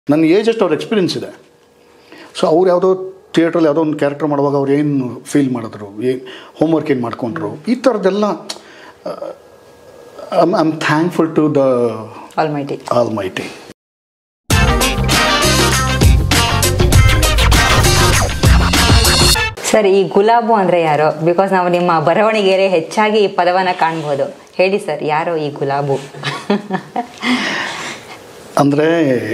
ನನ್ನ ಏಜ್ ಅಷ್ಟು ಅವ್ರ ಎಕ್ಸ್ಪೀರಿಯನ್ಸ್ ಇದೆ ಸೊ ಅವ್ರು ಯಾವುದೋ ಥಿಯೇಟ್ರಲ್ಲಿ ಯಾವುದೋ ಒಂದು ಕ್ಯಾರೆಕ್ಟರ್ ಮಾಡುವಾಗ ಅವ್ರು ಏನು ಫೀಲ್ ಮಾಡಿದ್ರು ಏನು ಹೋಮ್ವರ್ಕ್ ಏನು ಮಾಡ್ಕೊಂಡ್ರು ಈ ಥರದ್ದೆಲ್ಲ I am thankful to the almighty almighty sir ಈ ಗುಲಾಬು ಅಂದ್ರೆ ಯಾರು ಬಿಕಾಸ್ ನಾವು ನಿಮ್ಮ ಬರವಣಿಗೆಯಲ್ಲಿ ಹೆಚ್ಚಾಗಿ ಈ ಪದವನ್ನ ಕಾಣ್ಬೋದು ಹೇಳಿ ಸರ್ ಯಾರು ಈ ಗುಲಾಬು ಅಂದರೆ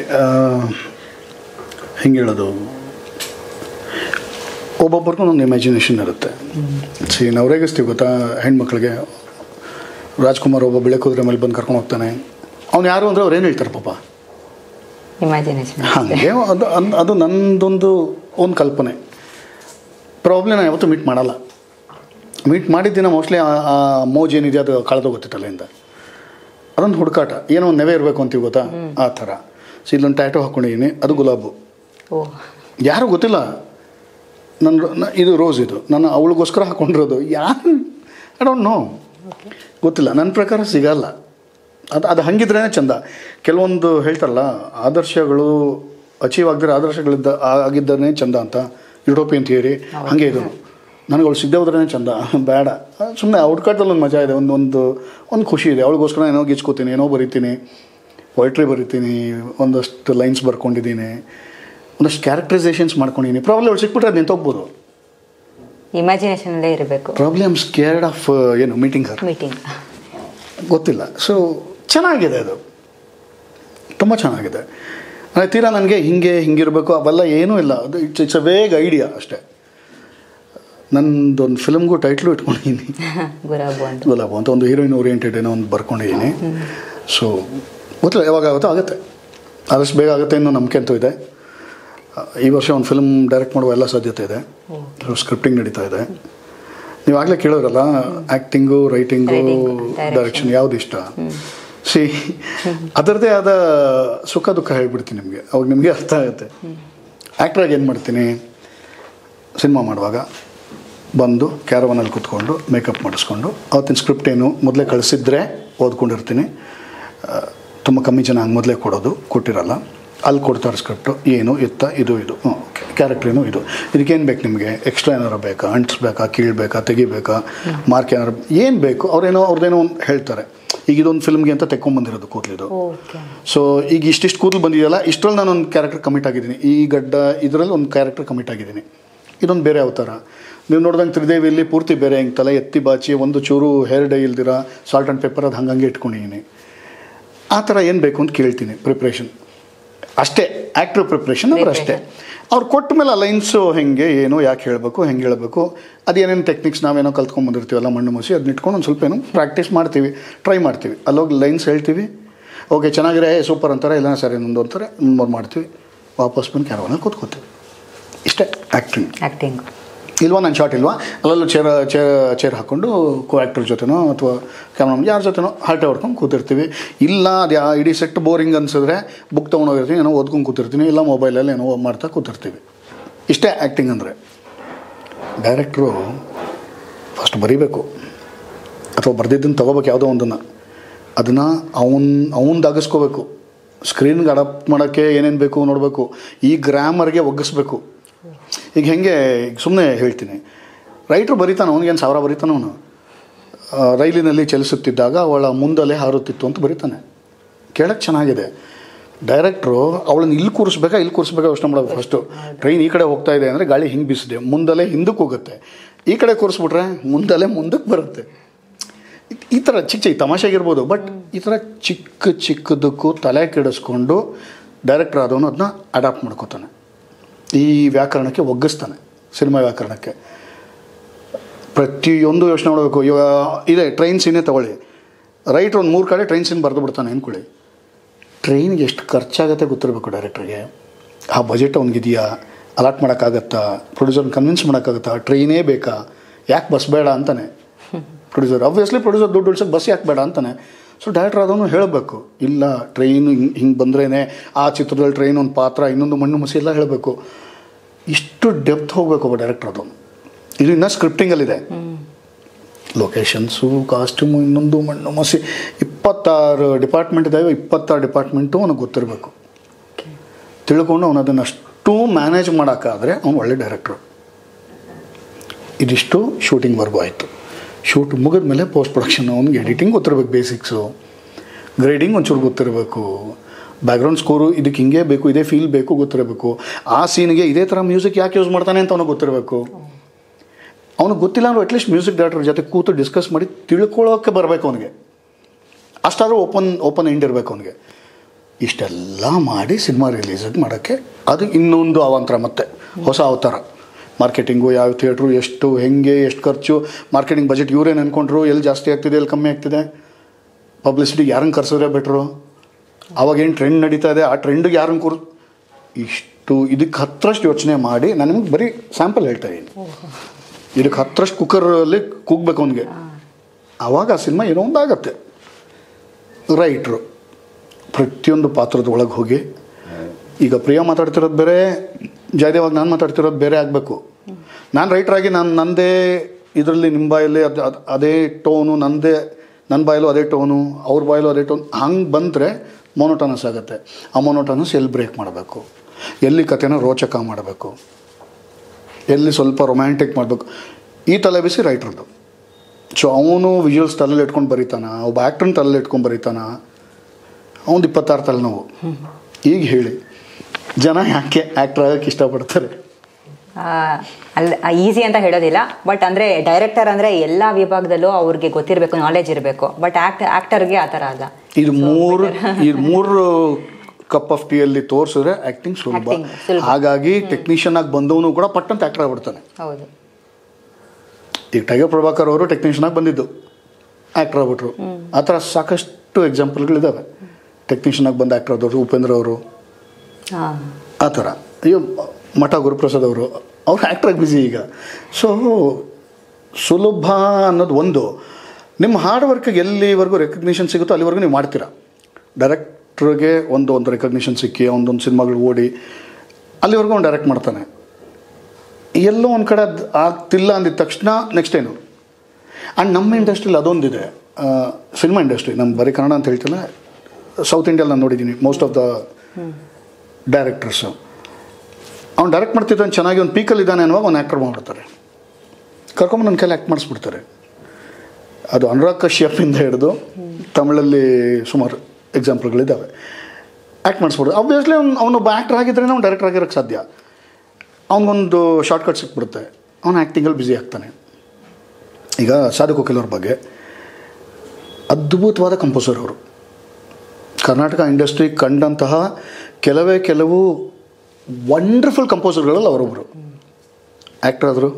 ಹೆಂಗೆ ಹೇಳೋದು ಒಬ್ಬೊಬ್ಬರಿಗೂ ಒಂದು ಇಮ್ಯಾಜಿನೇಷನ್ ಇರುತ್ತೆ ಸಿ ನಾವು ರೇಗಿಸ್ತೀವಿ ಗೊತ್ತಾ ಹೆಣ್ಮಕ್ಳಿಗೆ ರಾಜ್ಕುಮಾರ್ ಒಬ್ಬ ಬೆಳೆ ಕುದುರೆ ಮೇಲೆ ಬಂದು ಕರ್ಕೊಂಡು ಹೋಗ್ತಾನೆ ಅವ್ನು ಯಾರು ಅಂದರೆ ಅವ್ರು ಏನು ಹೇಳ್ತಾರೆ ಪಾಪ ಇಮ್ಯಾಜಿನೇಷನ್ ಹಾಗೆ ಅದು ಅನ್- ಅದು ನಂದೊಂದು ಒಂದು ಕಲ್ಪನೆ ಪ್ರಾಬ್ಲಮ್ ನಾನು ಯಾವತ್ತೂ ಮೀಟ್ ಮಾಡಲ್ಲ ಮೀಟ್ ಮಾಡಿದ್ದಿನ ಮೋಸ್ಟ್ಲಿ ಆ ಮೋಜ್ ಏನಿದೆ ಅದು ಕಳೆದೋಗುತ್ತೆ ತಲೆಯಿಂದ ಅದೊಂದು ಹುಡುಕಾಟ ಏನೋ ಒಂದು ನೆವೆ ಇರಬೇಕು ಅಂತೀವಿ ಗೊತ್ತಾ ಆ ಥರ ಸೊ ಇಲ್ಲೊಂದು ಟ್ಯಾಟೋ ಹಾಕ್ಕೊಂಡಿದ್ದೀನಿ ಅದು ಗುಲಾಬು ಓ ಯಾರೂ ಗೊತ್ತಿಲ್ಲ ನನ್ನ ನ- ಇದು ರೋಸ್ ಇದು ನಾನು ಅವಳಿಗೋಸ್ಕರ ಹಾಕ್ಕೊಂಡಿರೋದು ಯಾರು ಐ ಡೋಂಟ್ ನೋ ಗೊತ್ತಿಲ್ಲ ನನ್ನ ಪ್ರಕಾರ ಸಿಗಲ್ಲ ಅದು ಅದು ಹಂಗಿದ್ರೇ ಚಂದ ಕೆಲವೊಂದು ಹೇಳ್ತಾರಲ್ಲ ಆದರ್ಶಗಳು ಅಚೀವ್ ಆಗದಿರೋ ಆದರ್ಶಗಳಿದ್ದ ಆಗಿದ್ದನೇ ಚಂದ ಅಂತ ಯುರೋಪಿಯನ್ ಥಿಯರಿ ಹಾಗೆ ಇದು ನನಗೆ ಅವಳು ಸಿಗದೆ ಹೋದ್ರೇ ಚಂದ ಬೇಡ ಸುಮ್ಮನೆ ಹುಡ್ಕಾಟದಲ್ಲಿ ಒಂದು ಮಜಾ ಇದೆ ಒಂದು ಒಂದು ಒಂದು ಖುಷಿ ಇದೆ ಅವಳಿಗೋಸ್ಕರ ಏನೋ ಗಿಚ್ಕೋತೀನಿ ಏನೋ ಬರಿತೀನಿ ಪೊಯಿಟ್ರಿ ಬರಿತೀನಿ ಒಂದಷ್ಟು ಲೈನ್ಸ್ ಬರ್ಕೊಂಡಿದ್ದೀನಿ ಒಂದಷ್ಟು ಕ್ಯಾರೆಕ್ಟರೈಸೇಷನ್ಸ್ ಮಾಡ್ಕೊಂಡಿದ್ದೀನಿ ಪ್ರಾಬ್ಲಮ್ ಅವಳು ಸಿಕ್ಬಿಟ್ರೆ ಅದು ನಿಂತೋಗ್ಬೋದು ಇಮ್ಯಾಜಿನೇಷನ್ ಅಲ್ಲೇ ಇರಬೇಕು ಪ್ರಾಬ್ಲಮ್ ಸ್ಕೇರ್ಡ್ ಆಫ್ ಏನು ಮೀಟಿಂಗ್ ಹರ್ ಮೀಟಿಂಗ್ ಗೊತ್ತಿಲ್ಲ ಸೊ ಚೆನ್ನಾಗಿದೆ ಅದು ತುಂಬ ಚೆನ್ನಾಗಿದೆ ಅಂದರೆ ತೀರಾ ನನಗೆ ಹಿಂಗೆ ಹಿಂಗಿರಬೇಕು ಅವೆಲ್ಲ ಏನೂ ಇಲ್ಲ ಅದು it's it's a vague idea ಅಷ್ಟೇ ನಂದೊಂದು ಫಿಲ್ಮ್ಗೂ ಟೈಟ್ಲು ಇಟ್ಕೊಂಡಿದ್ದೀನಿ ಗುಲಾಬು ಅಂತ ಗುಲಾಬು ಅಂತ ಒಂದು ಹೀರೋಯಿನ್ ಓರಿಯೆಂಟೆಡ್ ಏನೋ ಒಂದು ಬರ್ಕೊಂಡಿದ್ದೀನಿ ಸೊ ಗೊತ್ತಿಲ್ಲ ಯಾವಾಗ ಆಗುತ್ತೋ ಆಗುತ್ತೆ ಆದಷ್ಟು ಬೇಗ ಆಗುತ್ತೆ ಇನ್ನೂ ನಂಬಿಕೆ ಅಂತೂ ಇದೆ ಆ, ಈ ವರ್ಷ ಒಂದು ಫಿಲ್ಮ್ ಡೈರೆಕ್ಟ್ ಮಾಡುವ ಎಲ್ಲ ಸಾಧ್ಯತೆ ಇದೆ ಸ್ಕ್ರಿಪ್ಟಿಂಗ್ ನಡೀತಾ ಇದೆ ನೀವು ಆಗಲೇ ಕೇಳೋರಲ್ಲ acting writing Writing, direction. Direction ಯಾವ್ದು ಇಷ್ಟ ಸಿ ಅದರದ್ದೇ ಆದ ಸುಖ ದುಃಖ ಹೇಳ್ಬಿಡ್ತೀನಿ ನಿಮಗೆ ಅವಾಗ ನಿಮಗೆ ಅರ್ಥ ಆಗುತ್ತೆ ಆ್ಯಕ್ಟ್ರಾಗಿ ಏನು ಮಾಡ್ತೀನಿ ಸಿನಿಮಾ ಮಾಡುವಾಗ ಬಂದು ಕ್ಯಾರವನಲ್ಲಿ ಕೂತ್ಕೊಂಡು ಮೇಕಪ್ ಮಾಡಿಸ್ಕೊಂಡು ಅವತ್ತಿನ ಸ್ಕ್ರಿಪ್ಟ್ ಏನು ಮೊದಲೇ ಕಳಿಸಿದ್ರೆ ಓದ್ಕೊಂಡಿರ್ತೀನಿ ತುಂಬ ಕಮ್ಮಿ ಜನ ಹಂಗೆ ಮೊದಲೇ ಕೊಡೋದು ಕೊಟ್ಟಿರಲ್ಲ ಅಲ್ಲಿ ಕೊಡ್ತಾರೆ ಸ್ಕ್ರಿಪ್ಟು ಏನು ಇತ್ತ ಇದು ಇದು ಕ್ಯಾರೆಕ್ಟರ್ ಏನು ಇದು ಇದಕ್ಕೇನು ಬೇಕು ನಿಮಗೆ ಎಕ್ಸ್ಟ್ರಾ ಏನಾರು ಬೇಕಾ ಅಂಟಿಸ್ಬೇಕಾ ಕೀಳ್ಬೇಕಾ ತೆಗಿಬೇಕಾ ಮಾರ್ಕ್ ಏನಾರು ಏನು ಬೇಕು ಅವ್ರೇನೋ ಅವ್ರದ್ದೇನೋ ಒಂದು ಹೇಳ್ತಾರೆ ಈಗ ಇದೊಂದು ಫಿಲ್ಮ್ಗೆ ಅಂತ ತೆಕ್ಕೊಂಬಂದಿರೋದು ಕೂದಲಿದು ಓಕೆ ಸೊ ಈಗ ಇಷ್ಟಿಷ್ಟು ಕೂದಲು ಬಂದಿದೆಯಲ್ಲ ಇಷ್ಟರಲ್ಲಿ ನಾನು ಒಂದು ಕ್ಯಾರೆಕ್ಟರ್ ಕಮಿಟ್ ಆಗಿದ್ದೀನಿ ಈ ಗಡ್ಡ ಇದರಲ್ಲಿ ಒಂದು ಕ್ಯಾರೆಕ್ಟರ್ ಕಮಿಟ್ ಆಗಿದ್ದೀನಿ ಇದೊಂದು ಬೇರೆ ಅವತಾರ ನೀವು ನೋಡ್ದಂಗೆ ತ್ರಿದೇವಿಯಲ್ಲಿ ಪೂರ್ತಿ ಬೇರೆ ಹಿಂಗೆ ತಲೆ ಎತ್ತಿ ಬಾಚಿ ಒಂದು ಚೂರು ಹೇರ್ ಡೈ ಇಲ್ದಿರ ಸಾಲ್ಟ್ ಆ್ಯಂಡ್ ಪೆಪ್ಪರ್ ಅದು ಹಂಗಂಗೆ ಇಟ್ಕೊಂಡಿದ್ದೀನಿ ಆ ಥರ ಏನು ಬೇಕು ಅಂತ ಕೇಳ್ತೀನಿ ಪ್ರಿಪ್ರೇಷನ್ ಅಷ್ಟೇ ಆ್ಯಕ್ಟ್ರ್ ಪ್ರಿಪ್ರೇಷನ್ ಅಂದ್ರೆ ಅಷ್ಟೇ ಅವ್ರು ಕೊಟ್ಟ ಮೇಲೆ ಆ ಲೈನ್ಸು ಹೆಂಗೆ ಏನು ಯಾಕೆ ಹೇಳಬೇಕು ಹೆಂಗೆ ಹೇಳಬೇಕು ಅದೇನೇನು ಟೆಕ್ನಿಕ್ಸ್ ನಾವೇನೋ ಕಲ್ತ್ಕೊಂಡ್ಬಂದಿರ್ತೀವಲ್ಲ ಮಣ್ಣು ಮುಸಿ ಅದನ್ನ ಇಟ್ಕೊಂಡು ಒಂದು ಸ್ವಲ್ಪ ಏನೋ ಪ್ರಾಕ್ಟೀಸ್ ಮಾಡ್ತೀವಿ ಟ್ರೈ ಮಾಡ್ತೀವಿ ಅಲ್ಲೋಗಿ ಲೈನ್ಸ್ ಹೇಳ್ತೀವಿ ಓಕೆ ಚೆನ್ನಾಗಿರೋ ಏ ಸೂಪರ್ ಅಂತಾರೆ ಇಲ್ಲ ಸರಿ ಇನ್ನೊಂದು ಅಂತಾರೆ ಮೂರು ಮಾಡ್ತೀವಿ ವಾಪಸ್ ಬಂದು ಕ್ಯಾರವನಲ್ಲಿ ಕೂತ್ಕೋತೀವಿ ಇಷ್ಟೇ ಆ್ಯಕ್ಟಿಂಗ್ ಆಕ್ಟಿಂಗ್ ಇಲ್ವಾ ನನ್ನ ಶಾರ್ಟ್ ಇಲ್ವಾ ಅಲ್ಲಲ್ಲೂ ಚೇರ್ ಚೇರ್ ಚೇರ್ ಹಾಕ್ಕೊಂಡು ಕೋ ಆ್ಯಕ್ಟರ್ ಜೊತೆನೋ ಅಥವಾ ಕ್ಯಾಮ್ರಾಮನ್ ಯಾರ ಜೊತೆನೋ ಹರಟೆ ಹೊಡ್ಕೊಂಡು ಕೂತಿರ್ತೀವಿ ಇಲ್ಲ ಅದು ಯಾ ಇಡೀ ಸೆಟ್ ಬೋರಿಂಗ್ ಅನ್ಸಿದ್ರೆ ಬುಕ್ ತೊಗೊಂಡೋಗಿರ್ತೀನಿ ಏನೋ ಓದ್ಕೊಂಡು ಕೂತಿರ್ತೀನಿ ಇಲ್ಲ ಮೊಬೈಲಲ್ಲಿ ಏನೋ ಮಾಡ್ತಾ ಕೂತಿರ್ತೀವಿ ಇಷ್ಟೇ ಆ್ಯಕ್ಟಿಂಗ್ ಅಂದರೆ ಡೈರೆಕ್ಟ್ರು ಫಸ್ಟ್ ಬರೀಬೇಕು ಅಥವಾ ಬರೆದಿದ್ದನ್ನು ತೊಗೋಬೇಕು ಯಾವುದೋ ಒಂದನ್ನು ಅದನ್ನು ಅವನ್ ಅವನ್ ಅಗಸ್ಕೋಬೇಕು ಸ್ಕ್ರೀನ್ಗೆ ಅಡಾಪ್ಟ್ ಮಾಡೋಕ್ಕೆ ಏನೇನು ಬೇಕು ನೋಡಬೇಕು ಈ ಗ್ರಾಮರ್ಗೆ ಒಗ್ಗಿಸ್ಬೇಕು ಈಗ ಹೆಂಗೆ ಸುಮ್ಮನೆ ಹೇಳ್ತೀನಿ ರೈಟ್ರು ಬರೀತಾನೆ ಅವನಿಗೇನು ಸಾವಿರ ಬರೀತಾನೆ ಅವನು ಆ, ರೈಲಿನಲ್ಲಿ ಚಲಿಸುತ್ತಿದ್ದಾಗ ಅವಳ ಮುಂದಲೆ ಹಾರುತ್ತಿತ್ತು ಅಂತ ಬರೀತಾನೆ ಕೇಳಕ್ಕೆ ಚೆನ್ನಾಗಿದೆ ಡೈರೆಕ್ಟ್ರು ಅವಳನ್ನ ಇಲ್ಲಿ ಕೂರಿಸ್ಬೇಕಾ ಇಲ್ಲಿ ಕೂರಿಸ್ಬೇಕಾ ಯೋಚನೆ ಮಾಡೋದು ಫಸ್ಟು ಟ್ರೈನ್ ಈ ಕಡೆ ಹೋಗ್ತಾ ಇದೆ ಅಂದರೆ ಗಾಳಿ ಹಿಂಗೆ ಬೀಸಿದೆ ಮುಂದಲೆ ಹಿಂದಕ್ಕೆ ಹೋಗುತ್ತೆ ಈ ಕಡೆ ಕೂರಿಸ್ಬಿಟ್ರೆ ಮುಂದಲೆ ಮುಂದಕ್ಕೆ ಬರುತ್ತೆ ಈ- ಈ ಥರ ಚಿಕ್ಕ ಚಿಕ್ಕ ತಮಾಷೆಗಿರ್ಬೋದು ಬಟ್ ಈ ಥರ ಚಿಕ್ಕ ಚಿಕ್ಕದಕ್ಕೂ ತಲೆ ಕೆಡಿಸ್ಕೊಂಡು ಡೈರೆಕ್ಟರ್ ಆದವನು ಅದನ್ನ ಅಡಾಪ್ಟ್ ಮಾಡ್ಕೋತಾನೆ ಈ ವ್ಯಾಕರಣಕ್ಕೆ ಒಗ್ಗಿಸ್ತಾನೆ ಸಿನಿಮಾ ವ್ಯಾಕರಣಕ್ಕೆ ಪ್ರತಿಯೊಂದು ಯೋಚನೆ ಮಾಡಬೇಕು ಇವಾಗ ಇದೆ ಟ್ರೈನ್ ಸೀನೇ ತಗೊಳ್ಳಿ ರೈಟ್ ಒಂದು ಮೂರು ಕಡೆ ಟ್ರೈನ್ ಸೀನ್ ಬರೆದು ಬಿಡ್ತಾನೆ ಅಂದ್ಕೊಳ್ಳಿ ಟ್ರೈನ್ಗೆ ಎಷ್ಟು ಖರ್ಚಾಗತ್ತೆ ಗೊತ್ತಿರಬೇಕು ಡೈರೆಕ್ಟ್ರಿಗೆ ಆ ಬಜೆಟ್ ಅವ್ನಿಗಿದೆಯಾ ಅಲಾಟ್ ಮಾಡೋಕ್ಕಾಗತ್ತಾ ಪ್ರೊಡ್ಯೂಸರ್ನ ಕನ್ವಿನ್ಸ್ ಮಾಡೋಕ್ಕಾಗತ್ತಾ ಟ್ರೈನೇ ಬೇಕಾ ಯಾಕೆ ಬಸ್ ಬೇಡ ಅಂತಾನೆ ಪ್ರೊಡ್ಯೂಸರ್ ಆಬ್ವಿಯಸ್ಲಿ ಪ್ರೊಡ್ಯೂಸರ್ ದುಡ್ಡು ಉಳ್ಸೋಕೆ ಬಸ್ ಯಾಕೆ ಬೇಡ ಅಂತಾನೆ ಸೊ ಡೈರೆಕ್ಟರ್ ಅದನ್ನು ಹೇಳಬೇಕು ಇಲ್ಲ ಟ್ರೈನು ಹಿಂಗೆ ಹಿಂಗೆ ಬಂದ್ರೇ ಆ ಚಿತ್ರದಲ್ಲಿ ಟ್ರೈನ್ ಒಂದು ಪಾತ್ರ ಇನ್ನೊಂದು ಮಣ್ಣು ಮಸಿ ಎಲ್ಲ ಹೇಳಬೇಕು ಇಷ್ಟು ಡೆಪ್ತ್ ಹೋಗಬೇಕು ಒಬ್ಬ ಡೈರೆಕ್ಟರ್ ಅದು ಇದು ಇನ್ನೂ ಸ್ಕ್ರಿಪ್ಟಿಂಗಲ್ಲಿದೆ ಲೊಕೇಶನ್ಸು ಕಾಸ್ಟ್ಯೂಮು ಇನ್ನೊಂದು ಮಣ್ಣು ಮಸಿ ಇಪ್ಪತ್ತಾರು ಡಿಪಾರ್ಟ್ಮೆಂಟ್ ಇದ್ದಾವೆ ಇಪ್ಪತ್ತಾರು ಡಿಪಾರ್ಟ್ಮೆಂಟು ಅವನಿಗೆ ಗೊತ್ತಿರಬೇಕು ತಿಳ್ಕೊಂಡು ಅವನು ಅದನ್ನು ಅಷ್ಟು ಮ್ಯಾನೇಜ್ ಮಾಡೋಕ್ಕಾದರೆ ಅವನು ಒಳ್ಳೆ ಡೈರೆಕ್ಟ್ರು ಇದಿಷ್ಟು ಶೂಟಿಂಗ್ವರೆಗೂ ಆಯಿತು ಶೂಟ್ ಮುಗಿದ ಮೇಲೆ ಪೋಸ್ಟ್ ಪ್ರೊಡಕ್ಷನ್ ಅವ್ನಿಗೆ ಎಡಿಟಿಂಗ್ ಗೊತ್ತಿರಬೇಕು ಬೇಸಿಕ್ಸು ಗ್ರೇಡಿಂಗ್ ಒಂಚೂರು ಗೊತ್ತಿರಬೇಕು ಬ್ಯಾಕ್ಗ್ರೌಂಡ್ ಸ್ಕೋರು ಇದಕ್ಕೆ ಹಿಂಗೆ ಬೇಕು ಇದೇ ಫೀಲ್ ಬೇಕು ಗೊತ್ತಿರಬೇಕು ಆ ಸೀನ್ಗೆ ಇದೇ ಥರ ಮ್ಯೂಸಿಕ್ ಯಾಕೆ ಯೂಸ್ ಮಾಡ್ತಾನೆ ಅಂತ ಅವನಿಗೆ ಗೊತ್ತಿರಬೇಕು ಅವನಿಗೆ ಗೊತ್ತಿಲ್ಲ ಅಂದ್ರೆ ಅಟ್ಲೀಸ್ಟ್ ಮ್ಯೂಸಿಕ್ ಡೈರೆಕ್ಟರ್ ಜೊತೆ ಕೂತು ಡಿಸ್ಕಸ್ ಮಾಡಿ ತಿಳ್ಕೊಳ್ಳೋಕೆ ಬರಬೇಕು ಅವನಿಗೆ ಅಷ್ಟಾದರೂ ಓಪನ್ ಓಪನ್ ಎಂಡ್ ಇರಬೇಕು ಅವನಿಗೆ ಇಷ್ಟೆಲ್ಲ ಮಾಡಿ ಸಿನಿಮಾ ರಿಲೀಸ್ ಮಾಡೋಕ್ಕೆ ಅದು ಇನ್ನೊಂದು ಅವಾಂತರ ಮತ್ತೆ ಹೊಸ ಅವತಾರ ಮಾರ್ಕೆಟಿಂಗು ಯಾವ ಥಿಯೇಟ್ರು ಎಷ್ಟು ಹೆಂಗೆ ಎಷ್ಟು ಖರ್ಚು ಮಾರ್ಕೆಟಿಂಗ್ ಬಜೆಟ್ ಇವರೇನು ಅಂದ್ಕೊಂಡ್ರು ಎಲ್ಲಿ ಜಾಸ್ತಿ ಆಗ್ತಿದೆ ಎಲ್ಲಿ ಕಮ್ಮಿ ಆಗ್ತಿದೆ ಪಬ್ಲಿಸಿಟಿಗೆ ಯಾರನ್ನು ಕರ್ಸಿದ್ರೆ ಬೆಟ್ರು ಅವಾಗೇನು ಟ್ರೆಂಡ್ ನಡೀತಾ ಇದೆ ಆ ಟ್ರೆಂಡಿಗೆ ಯಾರನ್ನು ಕೂರ್ ಇಷ್ಟು ಇದಕ್ಕೆ ಹತ್ತರಷ್ಟು ಯೋಚನೆ ಮಾಡಿ ನಾನು ನಿಮಗೆ ಬರೀ ಸ್ಯಾಂಪಲ್ ಹೇಳ್ತಾ ಇದ್ದೀನಿ ಇದಕ್ಕೆ ಹತ್ತರಷ್ಟು ಕುಕ್ಕರಲ್ಲಿ ಕೂಗಬೇಕು ಅವನಿಗೆ ಆವಾಗ ಆ ಸಿನಿಮಾ ಏನೋ ಒಂದು ಆಗತ್ತೆ ರೈಟ್ರು ಪ್ರತಿಯೊಂದು ಪಾತ್ರದ ಒಳಗೆ ಹೋಗಿ ಈಗ ಪ್ರಿಯಾ ಮಾತಾಡ್ತಿರೋದು ಬೇರೆ ಜಯದೇವಾಗ ನಾನು ಮಾತಾಡ್ತಿರೋದು ಬೇರೆ ಆಗಬೇಕು ನಾನು ರೈಟ್ರಾಗಿ ನಾನು ನಂದೇ ಇದರಲ್ಲಿ ನಿಮ್ಮ ಬಾಯಲ್ಲಿ ಅದು ಅದು ಅದೇ ಟೋನು ನಂದೇ ನನ್ನ ಬಾಯಲ್ಲೂ ಅದೇ ಟೋನು ಅವ್ರ ಬಾಯಲ್ಲೂ ಅದೇ ಟೋನ್ ಹಂಗೆ ಬಂದರೆ ಮೊನೋಟನಸ್ ಆಗುತ್ತೆ ಆ ಮೊನೋಟನಸ್ ಎಲ್ಲಿ ಬ್ರೇಕ್ ಮಾಡಬೇಕು ಎಲ್ಲಿ ಕಥೆನ ರೋಚಕ ಮಾಡಬೇಕು ಎಲ್ಲಿ ಸ್ವಲ್ಪ ರೊಮ್ಯಾಂಟಿಕ್ ಮಾಡಬೇಕು ಈ ತಲೆ ಬಿಸಿ ರೈಟ್ರದ್ದು ಸೊ ಅವನು ವಿಜುವಲ್ಸ್ ತಲೆಯಲ್ಲಿ ಇಟ್ಕೊಂಡು ಬರೀತಾನ ಒಬ್ಬ ಆ್ಯಕ್ಟ್ರನ್ನ ತಲೆಯಲ್ಲಿ ಇಟ್ಕೊಂಡು ಬರೀತಾನ ಅವನು ಇಪ್ಪತ್ತಾರು ತಲೆನೋವು ಈಗ ಹೇಳಿ ಜನ ಯಾಕೆ ಆ್ಯಕ್ಟ್ರ್ ಆಗೋಕ್ಕೆ ಇಷ್ಟಪಡ್ತಾರೆ ಅಲ್ಲ ಈಸಿ ಅಂತ ಹೇಳೋದಿಲ್ಲ ಬಟ್ ಅಂದರೆ ಡೈರೆಕ್ಟರ್ ಅಂದರೆ ಎಲ್ಲ ವಿಭಾಗದಲ್ಲೂ ಅವ್ರಿಗೆ ಗೊತ್ತಿರಬೇಕು ನಾಲೆಜ್ ಇರಬೇಕು ಬಟ್ ಆ್ಯಕ್ಟ್ ಆ್ಯಕ್ಟರ್ಗೆ ಆ ಥರ ಅಲ್ಲ ಇದು ಮೂರು ಈ ಮೂರು ಕಪ್ ಆಫ್ ಟೀಯಲ್ಲಿ ತೋರಿಸಿದ್ರೆ ಆ್ಯಕ್ಟಿಂಗ್ ಸುಲಭ Acting ಸುಲಭ. ಹಾಗಾಗಿ ಟೆಕ್ನಿಷಿಯನ್ ಆಗಿ ಬಂದವನು ಕೂಡ ಪಟ್ಟಂತ ಆ್ಯಕ್ಟರ್ ಆಗ್ಬಿಡ್ತಾನೆ ಹೌದು ಈಗ ಟೈಗರ್ ಪ್ರಭಾಕರ್ ಅವರು ಟೆಕ್ನಿಷಿಯನ್ ಆಗಿ ಬಂದಿದ್ದು ಆ್ಯಕ್ಟರ್ ಆಗ್ಬಿಟ್ರು ಆ ಥರ ಸಾಕಷ್ಟು ಎಕ್ಸಾಂಪಲ್ಗಳಿದ್ದಾವೆ ಟೆಕ್ನಿಷಿಯನ್ ಆಗಿ ಬಂದ ಆ್ಯಕ್ಟರ್ ಆದವರು ಉಪೇಂದ್ರ ಅವರು ಹಾಂ ಆ ಥರ ಅಯ್ಯೋ ಮಠ ಗುರುಪ್ರಸಾದ್ ಅವರು ಅವ್ರು ಆ್ಯಕ್ಟ್ರಾಗಿ ಬ್ಯುಸಿ ಈಗ ಸೊ ಸುಲಭ ಅನ್ನೋದು ಒಂದು ನಿಮ್ಮ ಹಾರ್ಡ್ ವರ್ಕಿಗೆ ಎಲ್ಲಿವರೆಗೂ ರೆಕಗ್ನಿಷನ್ ಸಿಗುತ್ತೋ ಅಲ್ಲಿವರೆಗೂ ನೀವು ಮಾಡ್ತೀರಾ ಡೈರೆಕ್ಟ್ರಿಗೆ ಒಂದು ಒಂದು ರೆಕಗ್ನಿಷನ್ ಸಿಕ್ಕಿ ಒಂದೊಂದು ಸಿನಿಮಾಗಳು ಓಡಿ ಅಲ್ಲಿವರೆಗೂ ಅವ್ನು ಡೈರೆಕ್ಟ್ ಮಾಡ್ತಾನೆ ಎಲ್ಲೋ ಒಂದು ಕಡೆ ಅದು ಆಗ್ತಿಲ್ಲ ಅಂದಿದ ತಕ್ಷಣ ನೆಕ್ಸ್ಟ್ ಏನು ಆ್ಯಂಡ್ ನಮ್ಮ ಇಂಡಸ್ಟ್ರಿಲಿ ಅದೊಂದಿದೆ ಸಿನಿಮಾ ಇಂಡಸ್ಟ್ರಿ ನಮ್ಮ ಬರೀ ಕನ್ನಡ ಅಂತ ಹೇಳ್ತಿಲ್ಲ ಸೌತ್ ಇಂಡಿಯಲ್ಲಿ ನಾನು ನೋಡಿದ್ದೀನಿ ಮೋಸ್ಟ್ ಆಫ್ ದ ಡೈರೆಕ್ಟರ್ಸು ಅವ್ನು ಡೈರೆಕ್ಟ್ ಮಾಡ್ತಿದ್ದಾನೆ ಚೆನ್ನಾಗಿ ಒಂದು ಪೀಕಲ್ಲಿ ಇದ್ದಾನೆ ಅನ್ನುವಾಗ ಒಂದು ಆ್ಯಕ್ಟರ್ ಮಾಡ್ಬಿಡ್ತಾರೆ ಕರ್ಕೊಂಬಂದು ನನ್ನ ಕೈಲಿ ಆ್ಯಕ್ಟ್ ಮಾಡಿಸ್ಬಿಡ್ತಾರೆ ಅದು ಅನುರಾಗ್ ಕಶ್ಯಪಿಂದ ಹಿಡಿದು ತಮಿಳಲ್ಲಿ ಸುಮಾರು ಎಕ್ಸಾಂಪಲ್ಗಳಿದ್ದಾವೆ ಆ್ಯಕ್ಟ್ ಮಾಡಿಸ್ಬಿಡೋದು ಅಬ್ವಿಯಸ್ಲಿ ಅವ್ನು ಅವನೊಬ್ಬ ಆ್ಯಕ್ಟರ್ ಆಗಿದ್ದರೆ ಅವ್ನು ಡೈರೆಕ್ಟರ್ ಆಗಿರೋಕ್ಕೆ ಸಾಧ್ಯ ಅವನಿಗೊಂದು ಶಾರ್ಟ್ಕಟ್ ಸಿಕ್ಬಿಡುತ್ತೆ ಅವನು ಆ್ಯಕ್ಟಿಂಗಲ್ಲಿ ಬ್ಯುಸಿ ಆಗ್ತಾನೆ ಈಗ ಸಾಧು ಕೋಕಿಲ್ ಅವ್ರ ಬಗ್ಗೆ ಅದ್ಭುತವಾದ ಕಂಪೋಸರ್ ಅವರು ಕರ್ನಾಟಕ ಇಂಡಸ್ಟ್ರಿ ಕಂಡಂತಹ ಕೆಲವೇ ಕೆಲವು ವಂಡರ್ಫುಲ್ ಕಂಪೋಸರ್ಗಳಲ್ಲಿ ಅವರೊಬ್ಬರು ಆ್ಯಕ್ಟರ್ ಆದರು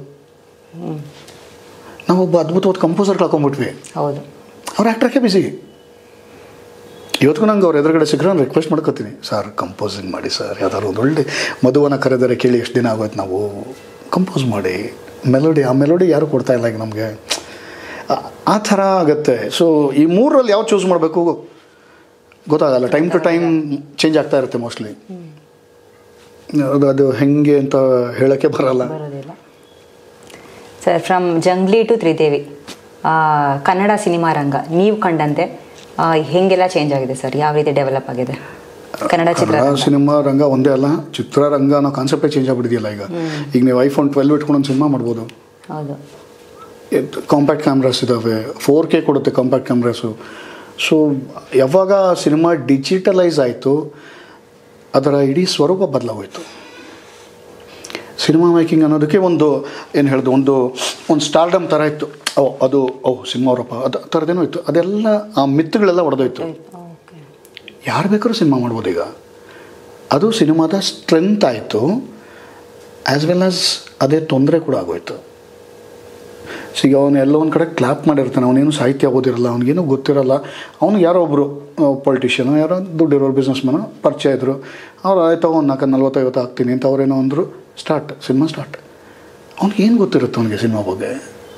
ನಾವೊಬ್ಬ ಅದ್ಭುತವಾದ ಕಂಪೋಸರ್ ಕಳ್ಕೊಂಬಿಟ್ವಿ ಹೌದು ಅವ್ರು ಆ್ಯಕ್ಟ್ರಕ್ಕೆ ಬಿಸಿ ಇವತ್ತಿಗೂ ನಂಗೆ ಅವ್ರ ಎದುರುಗಡೆ ಸಿಕ್ಕರೆ ನಾನು ರಿಕ್ವೆಸ್ಟ್ ಮಾಡ್ಕೋತೀನಿ ಸರ್ ಕಂಪೋಸಿಂಗ್ ಮಾಡಿ ಸರ್ ಯಾವ್ದಾದ್ರು ಒಂದು ಒಳ್ಳೆ ಮಧುವನ ಕರೆದರೆ ಕೇಳಿ ಎಷ್ಟು ದಿನ ಆಗೋಯ್ತು ನಾವು ಕಂಪೋಸ್ ಮಾಡಿ ಮೆಲೋಡಿ ಆ ಮೆಲೋಡಿ ಯಾರು ಕೊಡ್ತಾ ಇಲ್ಲ ಈಗ ನಮಗೆ ಆ- ಆ ಥರ ಆಗುತ್ತೆ ಸೊ ಈ ಮೂರಲ್ಲಿ ಯಾವ ಚೂಸ್ ಮಾಡಬೇಕು ಗೊತ್ತಾಗಲ್ಲ ಟೈಮ್ ಟು ಟೈಮ್ ಚೇಂಜ್ ಆಗ್ತಾ ಇರುತ್ತೆ ಮೋಸ್ಟ್ಲಿ ಅದು ಅದು ಹೆಂಗೆ ಅಂತ ಹೇಳೋಕ್ಕೆ ಬರಲ್ಲ ಬರೋದಿಲ್ಲ sir from Junglee to Tridev ಆ, ಕನ್ನಡ ಸಿನಿಮಾ ರಂಗ ನೀವು ಕಂಡಂತೆ ಆ, ಹೆಂಗೆಲ್ಲ ಚೇಂಜ್ ಆಗಿದೆ ಸರ್ ಯಾವ ರೀತಿ ಡೆವಲಪ್ ಆಗಿದೆ ಕನ್ನಡ ಚಿತ್ರ ಕನ್ನಡ ಸಿನಿಮಾ ರಂಗ ಒಂದೇ ಅಲ್ಲ ಚಿತ್ರರಂಗ ಅನ್ನೋ ಕಾನ್ಸೆಪ್ಟೇ ಚೇಂಜ್ ಆಗ್ಬಿಟ್ಟಿದೆಯಲ್ಲ ಈಗ ಈಗ ನೀವು ಐಫೋನ್ ಟ್ವೆಲ್ವ್ ಇಟ್ಕೊಂಡು ಒಂದು ಸಿನಿಮಾ ಮಾಡ್ಬೋದು ಹೌದು ಕಾಂಪ್ಯಾಕ್ಟ್ ಕ್ಯಾಮ್ರಾಸ್ ಇದ್ದಾವೆ ಫೋರ್ ಕೆ ಕೊಡುತ್ತೆ ಕಾಂಪ್ಯಾಕ್ಟ್ ಕ್ಯಾಮ್ರಾಸು ಸೊ ಯಾವಾಗ ಸಿನಿಮಾ ಡಿಜಿಟಲೈಸ್ ಆಯಿತು ಅದರ ಇಡೀ ಸ್ವರೂಪ ಬದಲಾಗೋಯ್ತು ಸಿನಿಮಾ ಮೇಕಿಂಗ್ ಅನ್ನೋದಕ್ಕೆ ಒಂದು ಏನು ಹೇಳ್ದು ಒಂದು ಒಂದು ಸ್ಟಾರ್ಡಮ್ ಥರ ಇತ್ತು ಓ ಅದು ಓ ಸಿನಿಮಾ ಅವರಪ್ಪ ಅದು ಥರದ್ದೇನೋ ಇತ್ತು ಅದೆಲ್ಲ ಆ ಮಿತ್ತುಗಳೆಲ್ಲ ಹೊಡೆದೋಯ್ತು ಓಕೆ ಯಾರು ಬೇಕಾದ್ರೂ ಸಿನಿಮಾ ಮಾಡ್ಬೋದು ಈಗ ಅದು ಸಿನಿಮಾದ ಸ್ಟ್ರೆಂತ್ ಆಯಿತು ಆ್ಯಸ್ ವೆಲ್ ಆಸ್ ಅದೇ ತೊಂದರೆ ಕೂಡ ಆಗೋಯ್ತು ಸೊ ಈಗ ಅವನು ಎಲ್ಲೋ ಒಂದು ಕಡೆ ಕ್ಲಾಪ್ ಮಾಡಿರ್ತಾನೆ ಅವನೇನು ಸಾಹಿತ್ಯ ಓದಿರಲ್ಲ ಅವ್ನಿಗೇನು ಗೊತ್ತಿರಲ್ಲ ಅವ್ನಿಗೆ ಯಾರೋ ಒಬ್ಬರು ಪೊಲಿಟಿಷಿಯನು ಯಾರೋ ದುಡ್ಡಿರೋರು ಬಿಸ್ನೆಸ್ ಮ್ಯಾನು ಪರಿಚಯ ಇದ್ದರು ಅವ್ರು ಆಯ್ತು ಒಂದು ನಾಲ್ಕು ನಲ್ವತ್ತೈವತ್ತು ಹಾಕ್ತೀನಿ ಅಂತ ಅವ್ರೇನೋ ಅಂದರು ಸ್ಟಾರ್ಟ್ ಸಿನಿಮಾ ಸ್ಟಾರ್ಟ್ ಅವ್ನಿಗೆ ಏನು ಗೊತ್ತಿರುತ್ತೆ ಅವನಿಗೆ ಸಿನಿಮಾ ಬಗ್ಗೆ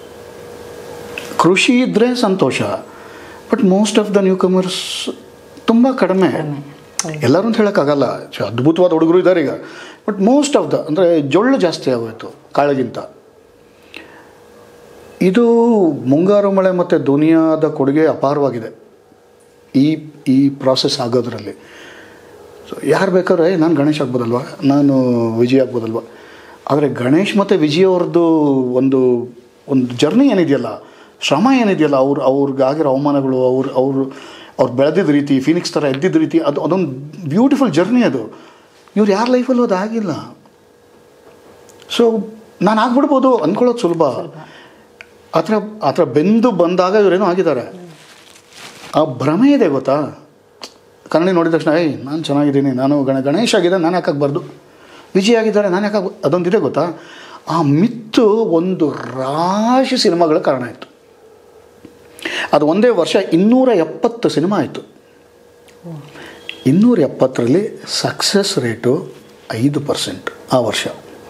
ಕೃಷಿ ಇದ್ದರೆ ಸಂತೋಷ but most of the newcomers ತುಂಬ ಕಡಿಮೆ ಎಲ್ಲರೂ ಅಂತ ಹೇಳೋಕ್ಕಾಗಲ್ಲ ಸೊ ಅದ್ಭುತವಾದ ಹುಡುಗರು ಇದ್ದಾರೆ ಈಗ ಬಟ್ ಮೋಸ್ಟ್ ಆಫ್ ದ ಅಂದರೆ ಜೊಳ್ಳು ಜಾಸ್ತಿ ಆಗೋಯ್ತು ಕಾಳಿಗಿಂತ ಇದು ಮುಂಗಾರು ಮಳೆ ಮತ್ತು ದುನಿಯಾದ ಕೊಡುಗೆ ಅಪಾರವಾಗಿದೆ ಈ ಈ ಪ್ರಾಸೆಸ್ ಆಗೋದ್ರಲ್ಲಿ ಸೊ ಯಾರು ಬೇಕಾದ್ರೆ ನಾನು ಗಣೇಶ್ ಆಗ್ಬೋದಲ್ವಾ ನಾನು ವಿಜಯ್ ಆಗ್ಬೋದಲ್ವಾ ಆದರೆ ಗಣೇಶ್ ಮತ್ತು ವಿಜಯ್ ಅವ್ರದ್ದು ಒಂದು ಒಂದು ಜರ್ನಿ ಏನಿದೆಯಲ್ಲ ಶ್ರಮ ಏನಿದೆಯಲ್ಲ ಅವ್ರು ಅವ್ರಿಗಾಗಿರೋ ಅವಮಾನಗಳು ಅವ್ರು ಅವರು ಅವ್ರು ಬೆಳೆದಿದ್ದ ರೀತಿ ಫೀನಿಕ್ಸ್ ಥರ ಎದ್ದಿದ್ದ ರೀತಿ ಅದು ಅದೊಂದು ಬ್ಯೂಟಿಫುಲ್ ಜರ್ನಿ ಅದು ಇವ್ರು ಯಾರ ಲೈಫಲ್ಲೂ ಅದು ಆಗಿಲ್ಲ ಸೊ ನಾನು ಆಗ್ಬಿಡ್ಬೋದು ಅಂದ್ಕೊಳ್ಳೋದು ಸುಲಭ ಆ ಥರ ಆ ಥರ ಬೆಂದು ಬಂದಾಗ ಇವರೇನೋ ಆಗಿದ್ದಾರೆ ಆ ಭ್ರಮೆ ಇದೆ ಗೊತ್ತಾ ಕನ್ನಡಿ ನೋಡಿದ ತಕ್ಷಣ ಏಯ್ ನಾನು ಚೆನ್ನಾಗಿದ್ದೀನಿ ನಾನು ಗಣ ಗಣೇಶ್ ಆಗಿದೆ ನಾನು ಯಾಕಾಗಬಾರ್ದು ವಿಜಯ್ ಆಗಿದ್ದಾರೆ ನಾನು ಯಾಕಾಗ ಅದೊಂದಿದೆ ಗೊತ್ತಾ ಆ ಮಿತ್ತು ಒಂದು ರಾಶಿ ಸಿನಿಮಾಗಳ ಕಾರಣ ಆಯಿತು ಅದು ಒಂದೇ ವರ್ಷ ಇನ್ನೂರ ಎಪ್ಪತ್ತು ಸಿನಿಮಾ ಆಯಿತು ಇನ್ನೂರ ಎಪ್ಪತ್ತರಲ್ಲಿ ಸಕ್ಸಸ್ ರೇಟು ಐದು ಪರ್ಸೆಂಟ್ ಆ ವರ್ಷ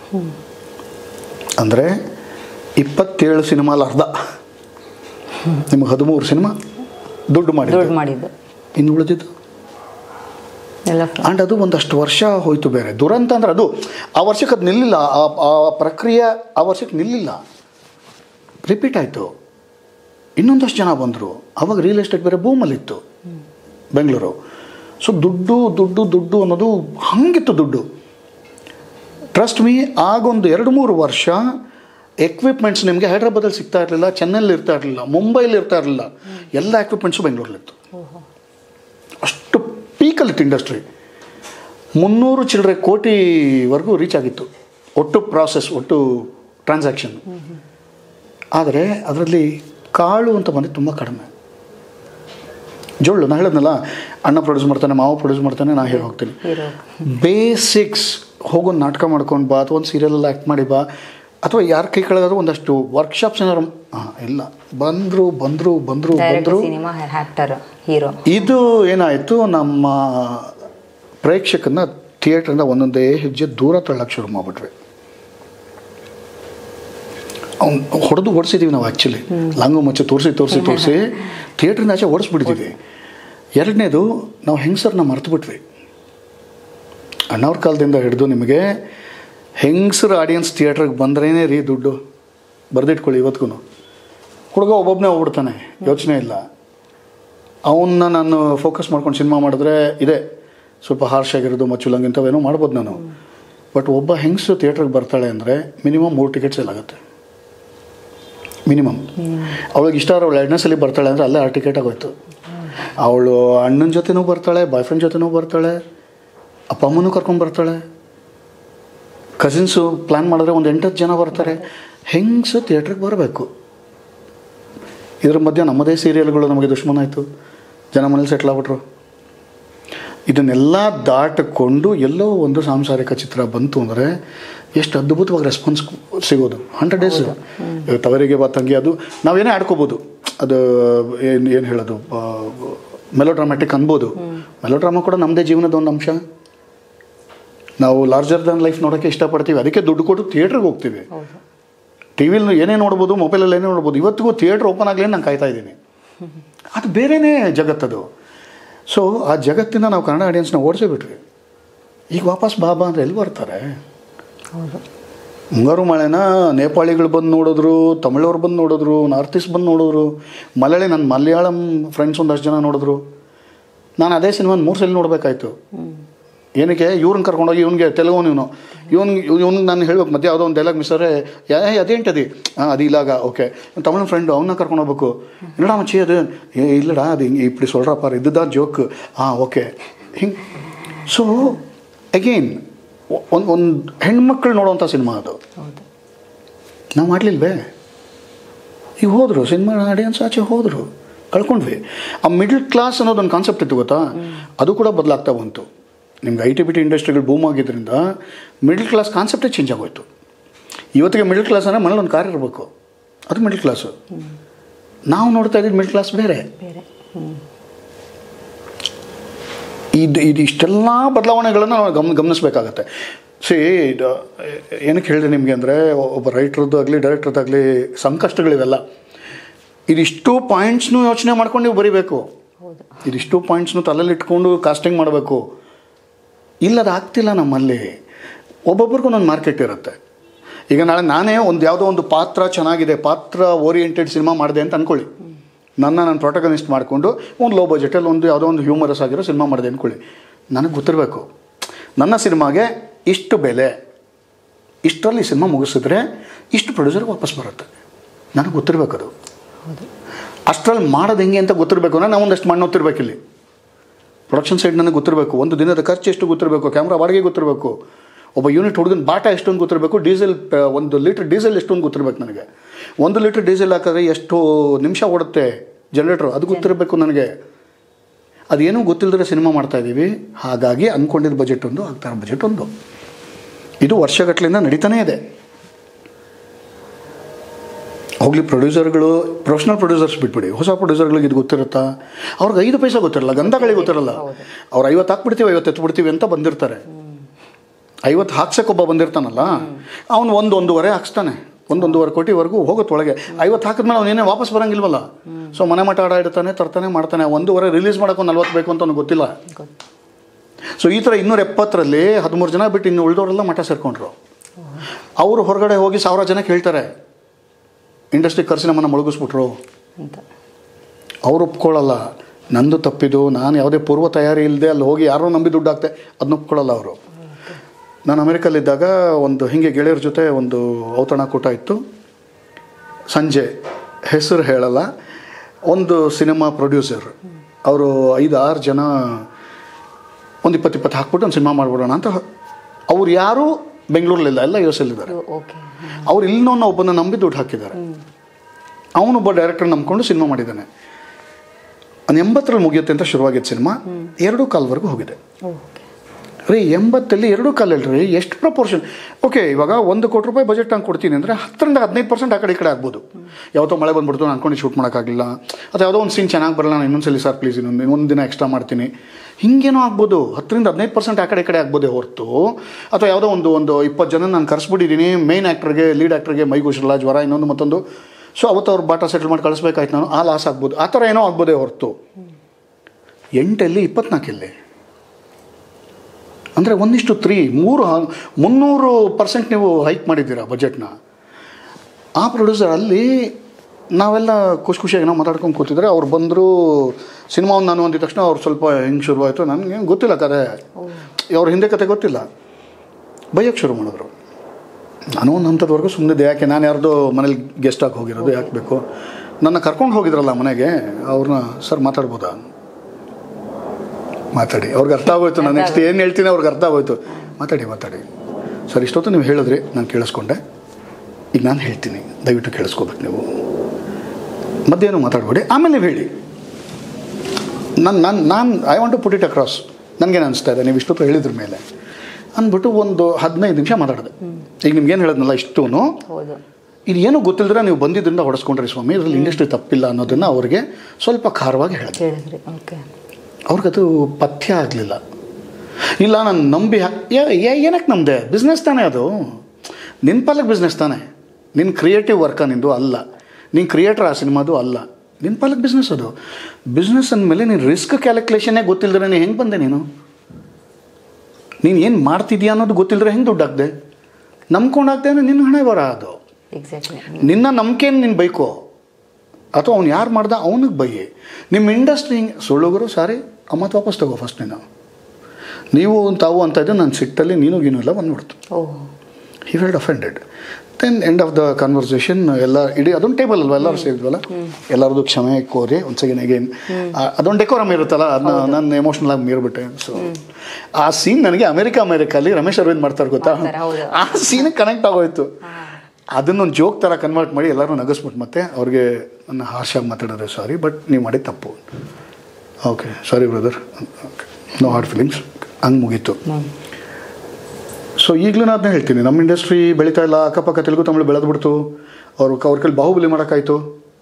ಅಂದರೆ ಇಪ್ಪತ್ತೇಳು ಸಿನಿಮಾಲ್ ಅರ್ಧ ನಿಮಗೆ ಹದಿಮೂರು ಸಿನಿಮಾ ದುಡ್ಡು ಮಾಡಿ ದುಡ್ಡು ಮಾಡಿದ್ದು ಇನ್ನು ಉಳಿದಿದ್ದು ಎಲ್ಲ ಆ್ಯಂಡ್ ಅದು ಒಂದಷ್ಟು ವರ್ಷ ಹೋಯ್ತು ಬೇರೆ ದುರಂತ ಅಂದ್ರೆ ಅದು ಆ ವರ್ಷಕ್ಕೆ ಅದು ನಿಲ್ಲಿಲ್ಲ ಆ ಆ ಪ್ರಕ್ರಿಯೆ ಆ ವರ್ಷಕ್ಕೆ ನಿಲ್ಲಿಲ್ಲ ರಿಪೀಟ್ ಆಯಿತು ಇನ್ನೊಂದಷ್ಟು ಜನ ಬಂದರು ಅವಾಗ ರಿಯಲ್ ಎಸ್ಟೇಟ್ ಬೇರೆ ಬೂಮಲ್ಲಿತ್ತು ಬೆಂಗಳೂರು ಸೊ ದುಡ್ಡು ದುಡ್ಡು ದುಡ್ಡು ಅನ್ನೋದು ಹಂಗಿತ್ತು ದುಡ್ಡು ಟ್ರಸ್ಟ್ ಮೀ ಆಗೊಂದು ಎರಡು ಮೂರು ವರ್ಷ ಎಕ್ವಿಪ್ಮೆಂಟ್ಸ್ ನಿಮಗೆ ಹೈದ್ರಾಬಾದಲ್ಲಿ ಸಿಗ್ತಾ ಇರಲಿಲ್ಲ ಚೆನ್ನೈಲಿ ಇರ್ತಾ ಇರಲಿಲ್ಲ ಮುಂಬೈಲಿ ಇರ್ತಾ ಇರಲಿಲ್ಲ ಎಲ್ಲ ಎಕ್ವಿಪ್ಮೆಂಟ್ಸು ಬೆಂಗಳೂರಲ್ಲಿತ್ತು ಅಷ್ಟು ಪೀಕಲ್ಲಿತ್ತು ಇಂಡಸ್ಟ್ರಿ ಮುನ್ನೂರು ಚಿಲ್ಲರೆ ಕೋಟಿವರೆಗೂ ರೀಚ್ ಆಗಿತ್ತು ಒಟ್ಟು ಪ್ರಾಸೆಸ್ ಒಟ್ಟು ಟ್ರಾನ್ಸಾಕ್ಷನ್ ಆದರೆ ಅದರಲ್ಲಿ ಕಾಳು ಅಂತ ಬಂದರೆ ತುಂಬ ಕಡಿಮೆ ಜೋಳು ನಾ ಹೇಳಿದ್ನಲ್ಲ ಅಣ್ಣ ಪ್ರೊಡ್ಯೂಸ್ ಮಾಡ್ತಾನೆ ಮಾವ ಪ್ರೊಡ್ಯೂಸ್ ಮಾಡ್ತಾನೆ ನಾ ಹೇಳಿ ಹೋಗ್ತೀನಿ ಹೀರೋ ಬೇಸಿಕ್ಸ್ ಹೋಗೊಂದು ನಾಟಕ ಮಾಡ್ಕೊಂಡು ಬಾ ಅಥವಾ ಒಂದು ಸೀರಿಯಲಲ್ಲಿ ಆ್ಯಕ್ಟ್ ಮಾಡಿ ಬಾ ಅಥವಾ ಯಾರ ಕೈ ಕೆಳಗಾದ್ರೂ ಒಂದಷ್ಟು ವರ್ಕ್ಶಾಪ್ಸ್ ಏನಾರು ಹಾಂ ಇಲ್ಲ ಬಂದರು ಬಂದರು ಬಂದರು ಡೈರೆಕ್ಟ್ ಬಂದರು ಸಿನಿಮಾ ಆ್ಯಕ್ಟರ್ ಹೀರೋ ಇದು ಏನಾಯಿತು ನಮ್ಮ ಪ್ರೇಕ್ಷಕನ ಥಿಯೇಟ್ರಿಂದ ಒಂದೊಂದೇ ಹೆಜ್ಜೆ ದೂರ ತಳ್ಳಕ್ಕೆ ಶುರು ಮಾಡಿಬಿಟ್ವಿ ಅವ್ನು ಹೊಡೆದು ಓಡಿಸಿದ್ದೀವಿ ನಾವು ಆ್ಯಕ್ಚುಲಿ ಲಾಂಗು ಮಚ್ಚು ತೋರಿಸಿ ತೋರಿಸಿ ತೋರಿಸಿ ಥಿಯೇಟ್ರಿಂದ ಆಚೆ ಓಡಿಸ್ಬಿಟ್ಟಿದ್ದೀವಿ ಎರಡನೇದು ನಾವು ಹೆಂಗಸರನ್ನ ಮರ್ತುಬಿಟ್ವಿ ಅಣ್ಣವ್ರ ಕಾಲದಿಂದ ಹಿಡಿದು ನಿಮಗೆ ಹೆಂಗಸರ ಆಡಿಯನ್ಸ್ ಥಿಯೇಟ್ರಿಗೆ ಬಂದ್ರೇ ರೀ ದುಡ್ಡು ಬರೆದಿಟ್ಕೊಳ್ಳಿ ಇವತ್ತಿಗೂ ಹುಡುಗ ಒಬ್ಬೊಬ್ಬನೇ ಹೋಗ್ಬಿಡ್ತಾನೆ ಯೋಚನೆ ಇಲ್ಲ ಅವನ್ನ ನಾನು ಫೋಕಸ್ ಮಾಡ್ಕೊಂಡು ಸಿನಿಮಾ ಮಾಡಿದ್ರೆ ಇದೆ ಸ್ವಲ್ಪ ಹಾರ್ಶ್ ಆಗಿರೋದು ಮಚ್ಚುಲಂಗ್ ಇಂಥವೇನೋ ಮಾಡ್ಬೋದು ನಾನು ಬಟ್ ಒಬ್ಬ ಹೆಂಗಸು ಥಿಯೇಟ್ರಿಗೆ ಬರ್ತಾಳೆ ಅಂದರೆ ಮಿನಿಮಮ್ ಮೂರು ಟಿಕೆಟ್ ಸೇಲ್ ಆಗುತ್ತೆ ಮಿನಿಮಮ್ ಅವಳಿಗೆ ಇಷ್ಟ ಅವಳು ಎರಡನೇ ಸಲ ಬರ್ತಾಳೆ ಅಂದರೆ ಅಲ್ಲೇ ಆರು ಟಿಕೆಟ್ ಆಗೋಯ್ತು ಅವಳು ಅಣ್ಣನ ಜೊತೆನೂ ಬರ್ತಾಳೆ ಬಾಯ್ ಫ್ರೆಂಡ್ ಜೊತೆನೂ ಬರ್ತಾಳೆ ಅಪ್ಪ ಅಮ್ಮನೂ ಕರ್ಕೊಂಡು ಬರ್ತಾಳೆ ಕಸಿನ್ಸು ಪ್ಲ್ಯಾನ್ ಮಾಡಿದ್ರೆ ಒಂದು ಎಂಟತ್ತು ಜನ ಬರ್ತಾರೆ ಹೆಂಗಸು ಥಿಯೇಟ್ರಿಗೆ ಬರಬೇಕು ಇದ್ರ ಮಧ್ಯೆ ನಮ್ಮದೇ ಸೀರಿಯಲ್ಗಳು ನಮಗೆ ದುಶ್ಮನ ಆಯಿತು ಜನ ಮನೇಲಿ ಸೆಟ್ಲ್ ಆಗ್ಬಿಟ್ರು ಇದನ್ನೆಲ್ಲ ದಾಟಿಕೊಂಡು ಎಲ್ಲೋ ಒಂದು ಸಾಂಸಾರಿಕ ಚಿತ್ರ ಬಂತು ಅಂದರೆ ಎಷ್ಟು ಅದ್ಭುತವಾಗಿ ರೆಸ್ಪಾನ್ಸ್ ಸಿಗೋದು ಹಂಡ್ರೆಡ್ ಡೇಸ್ ತವರಿಗೆ ಬಾ ತಂಗಿ ಅದು ನಾವೇನೇ ಆಡ್ಕೋಬೋದು ಅದು ಏನು ಏನು ಹೇಳೋದು ಮೆಲೋ ಡ್ರಾಮ್ಯಾಟಿಕ್ ಅನ್ಬೋದು ಮೆಲೋ ಡ್ರಾಮಾ ಕೂಡ ನಮ್ಮದೇ ಜೀವನದ ಒಂದು ಅಂಶ ನಾವು ಲಾರ್ಜರ್ ದನ್ ಲೈಫ್ ನೋಡೋಕ್ಕೆ ಇಷ್ಟಪಡ್ತೀವಿ ಅದಕ್ಕೆ ದುಡ್ಡು ಕೊಟ್ಟು ಥಿಯೇಟ್ರಿಗೆ ಹೋಗ್ತೀವಿ ಹೌದು ಟಿ ವಿಲಿ ಏನೇ ನೋಡ್ಬೋದು ಮೊಬೈಲಲ್ಲಿ ಏನೇ ನೋಡ್ಬೋದು ಇವತ್ತಿಗೂ ಥಿಯೇಟ್ರ್ ಓಪನ್ ಆಗಲಿ ನಾನು ಕಾಯ್ತಾ ಇದ್ದೀನಿ ಅದು ಬೇರೆಯೇ ಜಗತ್ತದು ಸೊ ಆ ಜಗತ್ತಿಂದ ನಾವು ಕನ್ನಡ ಆಡಿಯನ್ಸ್ನ ಓಡಿಸೇ ಬಿಟ್ವಿ ಈಗ ವಾಪಸ್ ಬಾಬಾ ಅಂದರೆ ಎಲ್ಲಿ ಬರ್ತಾರೆ ಹೌದು ಮುಂಗಾರು ಮಳೆನ ನೇಪಾಳಿಗಳು ಬಂದು ನೋಡಿದ್ರು ತಮಿಳವ್ರು ಬಂದು ನೋಡಿದ್ರು ನಾರ್ತ್ ಈಸ್ಟ್ ಬಂದು ನೋಡಿದ್ರು ಮಲಯಾಳಿ ನನ್ನ ಮಲಯಾಳಂ ಫ್ರೆಂಡ್ಸ್ ಒಂದಷ್ಟು ಜನ ನೋಡಿದ್ರು ನಾನು ಅದೇ ಸಿನಿಮಾ ಮೂರು ಸಲ ನೋಡಬೇಕಾಯ್ತು ಏನಕ್ಕೆ ಇವ್ರನ್ನ ಕರ್ಕೊಂಡೋಗಿ ಇವ್ನಿಗೆ ತೆಲುಗು ಇವನು ಇವ್ನಿಗೆ ಇವ್ನಿಗೆ ನಾನು ಹೇಳ್ಬೇಕು ಮಧ್ಯೆ ಯಾವುದೋ ಒಂದು ಡೈಲಾಗ್ ಮಿಸ್ಸರೆ ಯಾ ಅದೇಂಟದಿ ಹಾಂ ಅದು ಇಲ್ಲಾಗ ಓಕೆ ತಮಿಳ್ ಫ್ರೆಂಡು ಅವನ್ನ ಕರ್ಕೊಂಡು ಹೋಗ್ಬೇಕು என்னடா மச்சி அது ஏ இல்லைடா அது இங்கே இப்படி சொல்கிறா பாரு இதுதான் ஜோக்கு ஆ ಓಕೆ ಹಿಂಗೆ ಸೊ ಅಗೇನ್ ಒಂದು ಒಂದು ಹೆಣ್ಮಕ್ಳು ನೋಡೋವಂಥ ಸಿನಿಮಾ ಅದು ಹೌದು ನಾವು ಮಾಡಲಿಲ್ವೇ ಈಗ ಹೋದರು ಸಿನಿಮಾ ಆಡಿಯನ್ಸ್ ಆಚೆ ಹೋದರು ಕಳ್ಕೊಂಡ್ವಿ ಆ ಮಿಡ್ಲ್ ಕ್ಲಾಸ್ ಅನ್ನೋದೊಂದು ಕಾನ್ಸೆಪ್ಟ್ ಇತ್ತು ಗೊತ್ತಾ ಅದು ಕೂಡ ಬದಲಾಗ್ತಾ ಬಂತು ನಿಮ್ಗೆ ಐ ಟಿ ಬಿ ಟಿ ಇಂಡಸ್ಟ್ರಿಗಳು ಬೂಮ್ ಆಗಿದ್ದರಿಂದ ಮಿಡ್ಲ್ ಕ್ಲಾಸ್ ಕಾನ್ಸೆಪ್ಟೇ ಚೇಂಜ್ ಆಗೋಯ್ತು ಇವತ್ತಿಗೆ ಮಿಡ್ಲ್ ಕ್ಲಾಸ್ ಅಂದರೆ ಮನೇಲಿ ಒಂದು ಕಾರ್ ಇರಬೇಕು ಅದು ಮಿಡ್ಲ್ ಕ್ಲಾಸು ನಾವು ನೋಡ್ತಾ ಇದ್ದೀವಿ ಮಿಡ್ಲ್ ಕ್ಲಾಸ್ ಬೇರೆ ಬೇರೆ ಹ್ಞೂ ಇದು ಇದು ಇಷ್ಟೆಲ್ಲ ಬದಲಾವಣೆಗಳನ್ನು ನಾವು ಗಮ್ ಗಮನಿಸಬೇಕಾಗತ್ತೆ ಸಿ ಇದು ಏನಕ್ಕೆ ಹೇಳಿದೆ ನಿಮಗೆ ಅಂದರೆ ಒಬ್ಬ ರೈಟ್ರದ್ದು ಆಗಲಿ ಡೈರೆಕ್ಟ್ರದ್ದಾಗಲಿ ಸಂಕಷ್ಟಗಳಿವೆಲ್ಲ ಇದಿಷ್ಟು ಪಾಯಿಂಟ್ಸ್ನು ಯೋಚನೆ ಮಾಡ್ಕೊಂಡು ನೀವು ಬರಿಬೇಕು ಹೌದು ಇದಿಷ್ಟು ಪಾಯಿಂಟ್ಸ್ನು ತಲೆಯಲ್ಲಿ ಇಟ್ಕೊಂಡು ಕಾಸ್ಟಿಂಗ್ ಮಾಡಬೇಕು ಇಲ್ಲ ಅದು ಆಗ್ತಿಲ್ಲ ನಮ್ಮಲ್ಲಿ ಒಬ್ಬೊಬ್ರಿಗೂ ಒಂದೊಂದು ಮಾರ್ಕೆಟ್ ಇರುತ್ತೆ ಈಗ ನಾಳೆ ನಾನೇ ಒಂದು ಯಾವುದೋ ಒಂದು ಪಾತ್ರ ಚೆನ್ನಾಗಿದೆ ಪಾತ್ರ ಓರಿಯೆಂಟೆಡ್ ಸಿನಿಮಾ ಮಾಡಿದೆ ಅಂತ ಅಂದ್ಕೊಳ್ಳಿ ನನ್ನ ನಾನು ಪ್ರೊಟಗನಿಸ್ಟ್ ಮಾಡಿಕೊಂಡು ಒಂದು ಲೋ ಬಜೆಟಲ್ಲಿ ಒಂದು ಯಾವುದೋ ಒಂದು ಹ್ಯೂಮರಸ್ ಆಗಿರೋ ಸಿನಿಮಾ ಮಾಡಿದೆ ಅಂದ್ಕೊಳ್ಳಿ ನನಗೆ ಗೊತ್ತಿರಬೇಕು ನನ್ನ ಸಿನಿಮಾಗೆ ಇಷ್ಟು ಬೆಲೆ ಇಷ್ಟರಲ್ಲಿ ಸಿನಿಮಾ ಮುಗಿಸಿದ್ರೆ ಇಷ್ಟು ಪ್ರೊಡ್ಯೂಸರ್ಗೆ ವಾಪಸ್ ಬರುತ್ತೆ ನನಗೆ ಗೊತ್ತಿರಬೇಕು ಅದು ಅಷ್ಟರಲ್ಲಿ ಮಾಡೋದು ಹೆಂಗೆ ಅಂತ ಗೊತ್ತಿರಬೇಕು ಅಂದರೆ ನಾವು ಒಂದಷ್ಟು ಮಣ್ಣು ಹೊತ್ತಿರ್ಬೇಕು ಇಲ್ಲಿ ಪ್ರೊಡಕ್ಷನ್ ಸೈಡ್ ನನಗೆ ಗೊತ್ತಿರಬೇಕು ಒಂದು ದಿನದ ಖರ್ಚು ಎಷ್ಟು ಗೊತ್ತಿರಬೇಕು ಕ್ಯಾಮ್ರಾ ಬಾಡಿಗೆ ಗೊತ್ತಿರಬೇಕು ಒಬ್ಬ ಯೂನಿಟ್ ಹುಡುಗನ ಬಾಟ ಎಷ್ಟೊಂದು ಗೊತ್ತಿರಬೇಕು ಡೀಸೆಲ್ ಪ- ಒಂದು ಲೀಟ್ರ್ ಡೀಸೆಲ್ ಎಷ್ಟೊಂದು ಗೊತ್ತಿರಬೇಕು ನನಗೆ ಒಂದು ಲೀಟ್ರ್ ಡೀಸೆಲ್ ಹಾಕಿದ್ರೆ ಎಷ್ಟು ನಿಮಿಷ ಓಡುತ್ತೆ ಜನ್ರೇಟ್ರು ಅದು ಗೊತ್ತಿರಬೇಕು ನನಗೆ ಅದೇನೂ ಗೊತ್ತಿಲ್ಲದ್ರೆ ಸಿನಿಮಾ ಮಾಡ್ತಾ ಇದ್ದೀವಿ ಹಾಗಾಗಿ ಅಂದ್ಕೊಂಡಿದ್ದ ಬಜೆಟ್ ಒಂದು ಆಗ್ತಾ ಇರೋ ಬಜೆಟ್ ಒಂದು ಇದು ವರ್ಷಗಟ್ಟಲೆಯಿಂದ ನಡೀತಾನೇ ಇದೆ ಹೋಗ್ಲಿ ಪ್ರೊಡ್ಯೂಸರ್ಗಳು ಪ್ರೊಫೆಷನಲ್ ಪ್ರೊಡ್ಯೂಸರ್ಸ್ ಬಿಟ್ಬಿಡಿ ಹೊಸ ಪ್ರೊಡ್ಯೂಸರ್ಗಳಿಗೆ ಇದು ಗೊತ್ತಿರುತ್ತಾ ಅವ್ರಿಗೆ ಐದು ಪೈಸೆ ಗೊತ್ತಿರಲ್ಲ ಗಂಧಗಳಿಗೆ ಗೊತ್ತಿರಲ್ಲ ಅವ್ರು ಐವತ್ತು ಹಾಕ್ಬಿಡ್ತೀವಿ ಐವತ್ತು ಎತ್ಬಿಡ್ತೀವಿ ಅಂತ ಬಂದಿರ್ತಾರೆ ಐವತ್ತು ಹಾಕ್ಸಕ್ಕೆ ಒಬ್ಬ ಬಂದಿರ್ತಾನಲ್ಲ ಅವನು ಒಂದು ಒಂದೂವರೆ ಹಾಕ್ಸ್ತಾನೆ ಒಂದು ಒಂದೂವರೆ ಕೋಟಿವರೆಗೂ ಹೋಗುತ್ತೆ ಒಳಗೆ ಐವತ್ತು ಹಾಕಿದ್ಮೇಲೆ ಅವನೇನೇ ವಾಪಸ್ ಬರಂಗಿಲ್ವಲ್ಲ ಸೊ ಮನೆ ಮಠ ಆಡ ಇಡ್ತಾನೆ ತರ್ತಾನೆ ಮಾಡ್ತಾನೆ ಒಂದೂವರೆ ರಿಲೀಸ್ ಮಾಡೋಕೆ ಒಂದು ನಲ್ವತ್ತು ಬೇಕು ಅಂತ ಅವ್ನಿಗೆ ಗೊತ್ತಿಲ್ಲ ಗೊತ್ತು ಸೊ ಈ ಥರ ಇನ್ನೂರ ಎಪ್ಪತ್ತರಲ್ಲಿ ಹದಿಮೂರು ಜನ ಬಿಟ್ಟು ಇನ್ನು ಉಳಿದವರೆಲ್ಲ ಮಠ ಸೇರ್ಕೊಂಡ್ರು ಅವರು ಹೊರಗಡೆ ಹೋಗಿ ಸಾವಿರ ಜನ ಕೇಳ್ತಾರೆ ಇಂಡಸ್ಟ್ರಿ ಕರೆಸಿ ನಮ್ಮನ್ನು ಮುಳುಗಿಸ್ಬಿಟ್ರು ಅಂತ ಅವ್ರು ಒಪ್ಕೊಳ್ಳಲ್ಲ ನಂದು ತಪ್ಪಿದು ನಾನು ಯಾವುದೇ ಪೂರ್ವ ತಯಾರಿ ಇಲ್ಲದೆ ಅಲ್ಲಿ ಹೋಗಿ ಯಾರೋ ನಂಬಿ ದುಡ್ಡು ಹಾಕ್ತೆ ಅದನ್ನ ಒಪ್ಕೊಳ್ಳಲ್ಲ ಅವರು ನಾನು ಅಮೆರಿಕಲ್ಲಿದ್ದಾಗ ಒಂದು ಹೀಗೆ ಗೆಳೆಯರ ಜೊತೆ ಒಂದು ಔತಣಕೂಟ ಇತ್ತು ಸಂಜೆ ಹೆಸರು ಹೇಳಲ್ಲ ಒಂದು ಸಿನಿಮಾ ಪ್ರೊಡ್ಯೂಸರ್ ಅವರು ಐದು ಆರು ಜನ ಒಂದು ಇಪ್ಪತ್ತು ಇಪ್ಪತ್ತು ಹಾಕ್ಬಿಟ್ಟು ಒಂದು ಸಿನಿಮಾ ಮಾಡ್ಬಿಡೋಣ ಅಂತ ಅವ್ರು ಯಾರೂ ಬೆಂಗಳೂರಲ್ಲಿಲ್ಲ ಎಲ್ಲ ಯು ಎಸ್ ಎಲ್ಲಿದ್ದಾರೆ ಓಕೆ ಅವ್ರು ಇಲ್ಲಿನವನ್ನ ಒಬ್ಬನ ನಂಬಿ ದುಡ್ಡು ಹಾಕಿದ್ದಾರೆ ಅವನೊಬ್ಬ ಡೈರೆಕ್ಟರ್ ನಂಬ್ಕೊಂಡು ಸಿನಿಮಾ ಮಾಡಿದ್ದಾನೆ ಒಂದು ಎಂಬತ್ತರಲ್ಲಿ ಮುಗಿಯುತ್ತೆ ಅಂತ ಶುರುವಾಗಿದ್ದ ಸಿನಿಮಾ ಎರಡು ಕಾಲ್ವರೆಗೂ ಹೋಗಿದೆ ಓಕೆ ರೀ ಎಂಬತ್ತಲ್ಲಿ ಎರಡು ಕಾಲಲ್ಲಿ ರೀ ಎಷ್ಟು ಪ್ರಪೋರ್ಷನ್ ಓಕೆ ಇವಾಗ ಒಂದು ಕೋಟಿ ರೂಪಾಯಿ ಬಜೆಟ್ ಹಂಗೆ ಕೊಡ್ತೀನಿ ಅಂದರೆ ಹತ್ತರಿಂದ ಹದಿನೈದು ಪರ್ಸೆಂಟ್ ಆ ಕಡೆ ಈ ಕಡೆ ಆಗ್ಬೋದು ಯಾವತ್ತೋ ಮಳೆ ಬಂದ್ಬಿಡ್ತು ನಾನು ಅನ್ಕೊಂಡು ಶೂಟ್ ಮಾಡೋಕ್ಕಾಗಲಿಲ್ಲ ಅಥವಾ ಯಾವುದೋ ಒಂದು ಸೀನ್ ಚೆನ್ನಾಗಿ ಬರಲ್ಲ ನಾನು ಇನ್ನೊಂದ್ಸಲಿ ಸರ್ ಪ್ಲೀಸ್ ಇನ್ನೊಂದು ಇನ್ನೊಂದು ದಿನ ಎಕ್ಸ್ಟ್ರಾ ಮಾಡ್ತೀನಿ ಹಿಂಗೇನೋ ಆಗ್ಬೋದು ಹತ್ತರಿಂದ ಹದಿನೈದು ಪರ್ಸೆಂಟ್ ಆ ಕಡೆ ಈ ಕಡೆ ಆಗ್ಬೋದೇ ಹೊರತು ಅಥವಾ ಯಾವುದೋ ಒಂದು ಒಂದು ಇಪ್ಪತ್ತು ಜನ ನಾನು ಕರೆಸ್ಬಿಟ್ಟಿದ್ದೀನಿ ಮೇನ್ ಆ್ಯಕ್ಟ್ರಿಗೆ ಲೀಡ್ ಆ್ಯಕ್ಟ್ರಿಗೆ ಮೈಗೂಶಲ್ಲ ಜ್ವರ ಇನ್ನೊಂದು ಮತ್ತೊಂದು ಸೊ ಅವತ್ತು ಅವ್ರು ಬಾಟ ಸೆಟಲ್ ಮಾಡಿ ಕಳಿಸ್ಬೇಕಾಯ್ತು ನಾನು ಆ ಲಾಸ್ ಆಗ್ಬೋದು ಆ ಥರ ಏನೋ ಆಗ್ಬೋದೇ ಹೊರತು ಎಂಟಲ್ಲಿ ಇಪ್ಪತ್ನಾಲ್ಕಲ್ಲಿ ಅಂದರೆ ಒಂದಿಷ್ಟು ತ್ರೀ ಮೂರು ಹ- ಮುನ್ನೂರು ಪರ್ಸೆಂಟ್ ನೀವು ಹೈಕ್ ಮಾಡಿದ್ದೀರಾ ಬಜೆಟ್ನ ಆ ಪ್ರೊಡ್ಯೂಸರ್ ಅಲ್ಲಿ ನಾವೆಲ್ಲ ಖುಷಿ ಖುಷಿಯಾಗಿ ನಾವು ಮಾತಾಡ್ಕೊಂಡು ಕೂತಿದ್ರೆ ಅವ್ರು ಬಂದರು ಸಿನಿಮಾವನ್ನು ನಾನು ಅಂದಿದ ತಕ್ಷಣ ಅವ್ರು ಸ್ವಲ್ಪ ಹೆಂಗೆ ಶುರುವಾಯಿತು ನನಗೆ ಗೊತ್ತಿಲ್ಲ ಕತೆ ಅವ್ರ ಹಿಂದೆ ಕತೆ ಗೊತ್ತಿಲ್ಲ ಬೈಯಕ್ಕೆ ಶುರು ಮಾಡಿದ್ರು ನಾನು ಒಂದು ಹಂತದವರೆಗೂ ಸುಮ್ಮನೆ ಯಾಕೆ ನಾನು ಯಾರ್ದೋ ಮನೇಲಿ ಗೆಸ್ಟ್ ಆಗಿ ಹೋಗಿರೋದು ಯಾಕೆ ಬೇಕು ನನ್ನ ಕರ್ಕೊಂಡು ಹೋಗಿದ್ರಲ್ಲ ಮನೆಗೆ ಅವ್ರನ್ನ ಸರ್ ಮಾತಾಡ್ಬೋದಾ ಮಾತಾಡಿ ಅವ್ರಿಗೆ ಅರ್ಥ ಆಗೋಯ್ತು ನಾನು ನೆಕ್ಸ್ಟ್ ಏನು ಹೇಳ್ತೀನಿ ಅವ್ರಿಗೆ ಅರ್ಥ ಆಗೋಯ್ತು ಮಾತಾಡಿ ಮಾತಾಡಿ ಸರ್ ಇಷ್ಟೊತ್ತು ನೀವು ಹೇಳಿದ್ರಿ ನಾನು ಕೇಳಿಸ್ಕೊಂಡೆ ಈಗ ನಾನು ಹೇಳ್ತೀನಿ ದಯವಿಟ್ಟು ಕೇಳಿಸ್ಕೋಬೇಕು ನೀವು ಮತ್ತೇನು ಮಾತಾಡಬೇಡಿ ಆಮೇಲೆ ನೀವು ಹೇಳಿ ನಾನು ನಾನು ನಾನು I want to put it across ನನಗೇನು ಅನಿಸ್ತಾ ಇದೆ ನೀವು ಇಷ್ಟೊತ್ತು ಹೇಳಿದ್ರ ಮೇಲೆ ಅಂದ್ಬಿಟ್ಟು ಒಂದು ಹದಿನೈದು ನಿಮಿಷ ಮಾತಾಡಿದೆ ಈಗ ನಿಮ್ಗೇನು ಹೇಳಿದ್ನಲ್ಲ ಇಷ್ಟೂ ಹೌದು ಇದು ಏನೂ ಗೊತ್ತಿಲ್ಲದ್ರೆ ನೀವು ಬಂದಿದ್ದರಿಂದ ಹೊಡೆಸ್ಕೊಂಡ್ರಿ ಸ್ವಾಮಿ ಇದರಲ್ಲಿ ಇಂಡಸ್ಟ್ರಿ ತಪ್ಪಿಲ್ಲ ಅನ್ನೋದನ್ನು ಅವ್ರಿಗೆ ಸ್ವಲ್ಪ ಖಾರವಾಗಿ ಹೇಳಿದೆ ಹೇಳಿದ್ರಿ ಓಕೆ ಅವ್ರಿಗದು ಪಥ್ಯ ಆಗಲಿಲ್ಲ ಇಲ್ಲ ನಾನು ನಂಬಿ ಹಾಕ್- ಏ- ಏ- ಏನಕ್ಕೆ ನಂಬಿದೆ ಬಿಸ್ನೆಸ್ ತಾನೇ ಅದು ನಿನ್ನ ಪಾಲಕ್ಕೆ ಬಿಸ್ನೆಸ್ ತಾನೇ ನಿನ್ನ ಕ್ರಿಯೇಟಿವ್ ವರ್ಕ ನಿಂದು ಅಲ್ಲ ನೀನು ಕ್ರಿಯೇಟರ್ ಆ ಸಿನಿಮಾದು ಅಲ್ಲ ನಿನ್ನ ಪಾಲಕ್ಕೆ ಬಿಸ್ನೆಸ್ ಅದು ಬಿಸ್ನೆಸ್ ಅಂದಮೇಲೆ ನೀನು ರಿಸ್ಕ್ ಕ್ಯಾಲ್ಕುಲೇಷನ್ನೇ ಗೊತ್ತಿಲ್ಲದ್ರೆ ನೀನು ಹೆಂಗೆ ಬಂದೆ ನೀನು ನೀನು ಏನು ಮಾಡ್ತಿದ್ಯಾ ಅನ್ನೋದು ಗೊತ್ತಿಲ್ಲದ್ರೆ ಹೆಂಗೆ ದುಡ್ಡು ಹಾಕ್ದೆ ನಂಬ್ಕೊಂಡು ಹಾಕ್ದೆ ಅಂದರೆ ನಿನ್ನ ಹಣೆ ಬರ ಅದು ಎಕ್ಸಾಕ್ಟ್ಲಿ ನಿನ್ನ ನಂಬಿಕೆಯನ್ನು ನೀನು ಬೈಕೋ ಅಥವಾ ಅವ್ನು ಯಾರು ಮಾಡ್ದ ಅವನಿಗೆ ಬೈಯಿ ನಿಮ್ಮ ಇಂಡಸ್ಟ್ರಿ ಹಿಂಗೆ ಸುಳ್ಳುಗರು ಸಾರಿ ಅಮ್ಮತ್ತು ವಾಪಸ್ ತಗೋ ಫಸ್ಟ್ ನೀನು ನೀವು ತಾವು ಅಂತ ಇದ್ದರೆ ನನ್ನ ಸಿಟ್ಟಲ್ಲಿ ನೀನು ಗೀನು ಎಲ್ಲ ಬಂದ್ಬಿಡ್ತು oh he felt offended then end of the conversation ಎಲ್ಲ ಇಡೀ ಅದೊಂದು ಟೇಬಲ್ ಅಲ್ವಾ ಎಲ್ಲರೂ ಸೇರಿದ್ವಲ್ಲ ಎಲ್ಲರದು ಕ್ಷಮೆ ಕೋರಿ ಒಂದು ಸೆಕೆಂಡ್ ಅಗೇನ್ ಅದೊಂದು ಡೆಕೋರಮ್ ಇರುತ್ತಲ್ಲ ಅದನ್ನ ನಾನು ಎಮೋಷ್ನಲ್ ಆಗಿ ಮೀರ್ಬಿಟ್ಟೆ ಸೊ ಆ ಸೀನ್ ನನಗೆ ಅಮೆರಿಕ ಅಮೆರಿಕಲ್ಲಿ ರಮೇಶ್ ಅರವಿಂದ್ ಮಾಡ್ತಾರೆ ಗೊತ್ತಾ ಮಾಡ್ತಾರೆ, ಹೌದು. ಆ ಸೀನ್ ಕನೆಕ್ಟ್ ಆಗೋಯ್ತು ಅದನ್ನೊಂದು ಜೋಕ್ ಥರ ಕನ್ವರ್ಟ್ ಮಾಡಿ ಎಲ್ಲರೂ ನಗಿಸ್ಬಿಟ್ಟು ಮತ್ತೆ ಅವ್ರಿಗೆ ನನ್ನ ಹಾರ್ಷಾಗಿ ಮಾತಾಡಿದ್ರೆ ಸಾರಿ ಬಟ್ ನೀವು ಮಾಡಿದ ತಪ್ಪು okay sorry brother okay no hard feelings ಹಂಗೆ ಮುಗೀತು ಸೊ ಈಗಲೂ ನಾನು ಅದನ್ನ ಹೇಳ್ತೀನಿ ನಮ್ಮ ಇಂಡಸ್ಟ್ರಿ ಬೆಳೀತಾ ಇಲ್ಲ ಅಕ್ಕಪಕ್ಕ ತೆಲುಗು ತಮಿಳು ಬೆಳೆದ್ಬಿಡ್ತು ಅವ್ರ ಅವ್ರ ಕೈಲಿ ಬಾಹುಬಲಿ ಮಾಡೋಕ್ಕಾಯ್ತು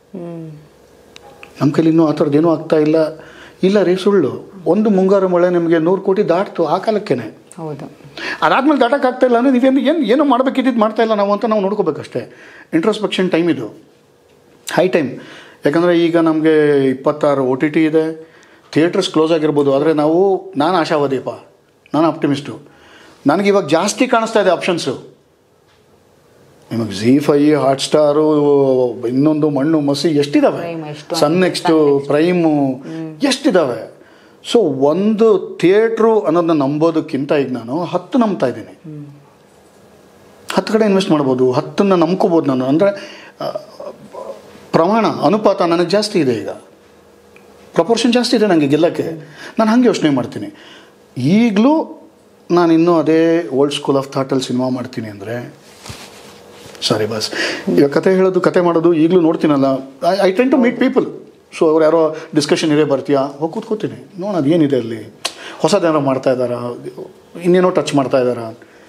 ನಮ್ಮ ಕೈಲಿ ಇನ್ನೂ ಆ ಥರದ್ದು ಏನೂ ಆಗ್ತಾ ಇಲ್ಲ ಇಲ್ಲ ರೀ ಸುಳ್ಳು ಒಂದು ಮುಂಗಾರು ಮಳೆ ನಿಮಗೆ ನೂರು ಕೋಟಿ ದಾಟ್ತು ಆ ಕಾಲಕ್ಕೇನೆ ಹೌದು ಅದಾದ್ಮೇಲೆ ದಾಟಕ್ಕೆ ಆಗ್ತಾ ಇಲ್ಲ ಅಂದರೆ ನೀವೇನು ಏನು ಏನೋ ಮಾಡಬೇಕಿದ್ದು ಮಾಡ್ತಾ ಇಲ್ಲ ನಾವು ಅಂತ ನಾವು ನೋಡ್ಕೋಬೇಕಷ್ಟೇ ಇಂಟ್ರೋಸ್ಪೆಕ್ಷನ್ ಟೈಮ್ ಇದು ಹೈ ಟೈಮ್ ಯಾಕಂದರೆ ಈಗ ನಮಗೆ ಇಪ್ಪತ್ತಾರು ಒ ಟಿ ಟಿ ಇದೆ ಥಿಯೇಟರ್ಸ್ ಕ್ಲೋಸ್ ಆಗಿರ್ಬೋದು ಆದರೆ ನಾವು ನಾನು ಆಶಾವಾದಿಯಪ್ಪ ನಾನು ಆಪ್ಟಿಮಿಸ್ಟು ನನಗೆ ಇವಾಗ ಜಾಸ್ತಿ ಕಾಣಿಸ್ತಾ ಇದೆ ಆಪ್ಷನ್ಸು ನಿಮಗೆ ಜಿ ಫೈ ಹಾಟ್ ಸ್ಟಾರು ಇನ್ನೊಂದು ಮಣ್ಣು ಮಸಿ ಎಷ್ಟಿದಾವೆ Prime ಎಷ್ಟು ಸನ್ ನೆಕ್ಸ್ಟು ಪ್ರೈಮು ಎಷ್ಟಿದಾವೆ ಸೊ ಒಂದು ಥಿಯೇಟ್ರು ಅನ್ನೋದನ್ನ ನಂಬೋದಕ್ಕಿಂತ ಈಗ ನಾನು ಹತ್ತು ನಂಬ್ತಾ ಇದ್ದೀನಿ ಹತ್ತು ಕಡೆ ಇನ್ವೆಸ್ಟ್ ಮಾಡ್ಬೋದು ಹತ್ತನ್ನು ನಂಬ್ಕೋಬೋದು ನಾನು ಅಂದರೆ ಪ್ರಮಾಣ ಅನುಪಾತ ನನಗೆ ಜಾಸ್ತಿ ಇದೆ ಈಗ ಪ್ರಪೋರ್ಷನ್ ಜಾಸ್ತಿ ಇದೆ ನನಗೆ ಗೆಲ್ಲಕ್ಕೆ ನಾನು ಹಾಗೆ ಯೋಚನೆ ಮಾಡ್ತೀನಿ ಈಗಲೂ ನಾನು ಇನ್ನೂ ಅದೇ ಓಲ್ಡ್ ಸ್ಕೂಲ್ ಆಫ್ ಥಾಟಲ್ಲಿ ಸಿನಿಮಾ ಮಾಡ್ತೀನಿ ಅಂದರೆ ಸಾರಿ ಬಾಸ್ ಇವಾಗ ಕತೆ ಹೇಳೋದು ಕತೆ ಮಾಡೋದು ಈಗಲೂ ನೋಡ್ತೀನಲ್ಲ I tend to meet people so ಅವ್ರು ಯಾರೋ ಡಿಸ್ಕಷನ್ ಇರೇ ಬರ್ತೀಯಾ ಹೋಗಿ ಕೂತ್ಕೋತೀನಿ ನೋಡೋಣ ಅದು ಏನಿದೆ ಅಲ್ಲಿ ಹೊಸದೇನಾರೋ ಮಾಡ್ತಾ ಇದ್ದಾರಾ ಇನ್ನೇನೋ ಟಚ್ ಮಾಡ್ತಾ ಇದ್ದಾರಾ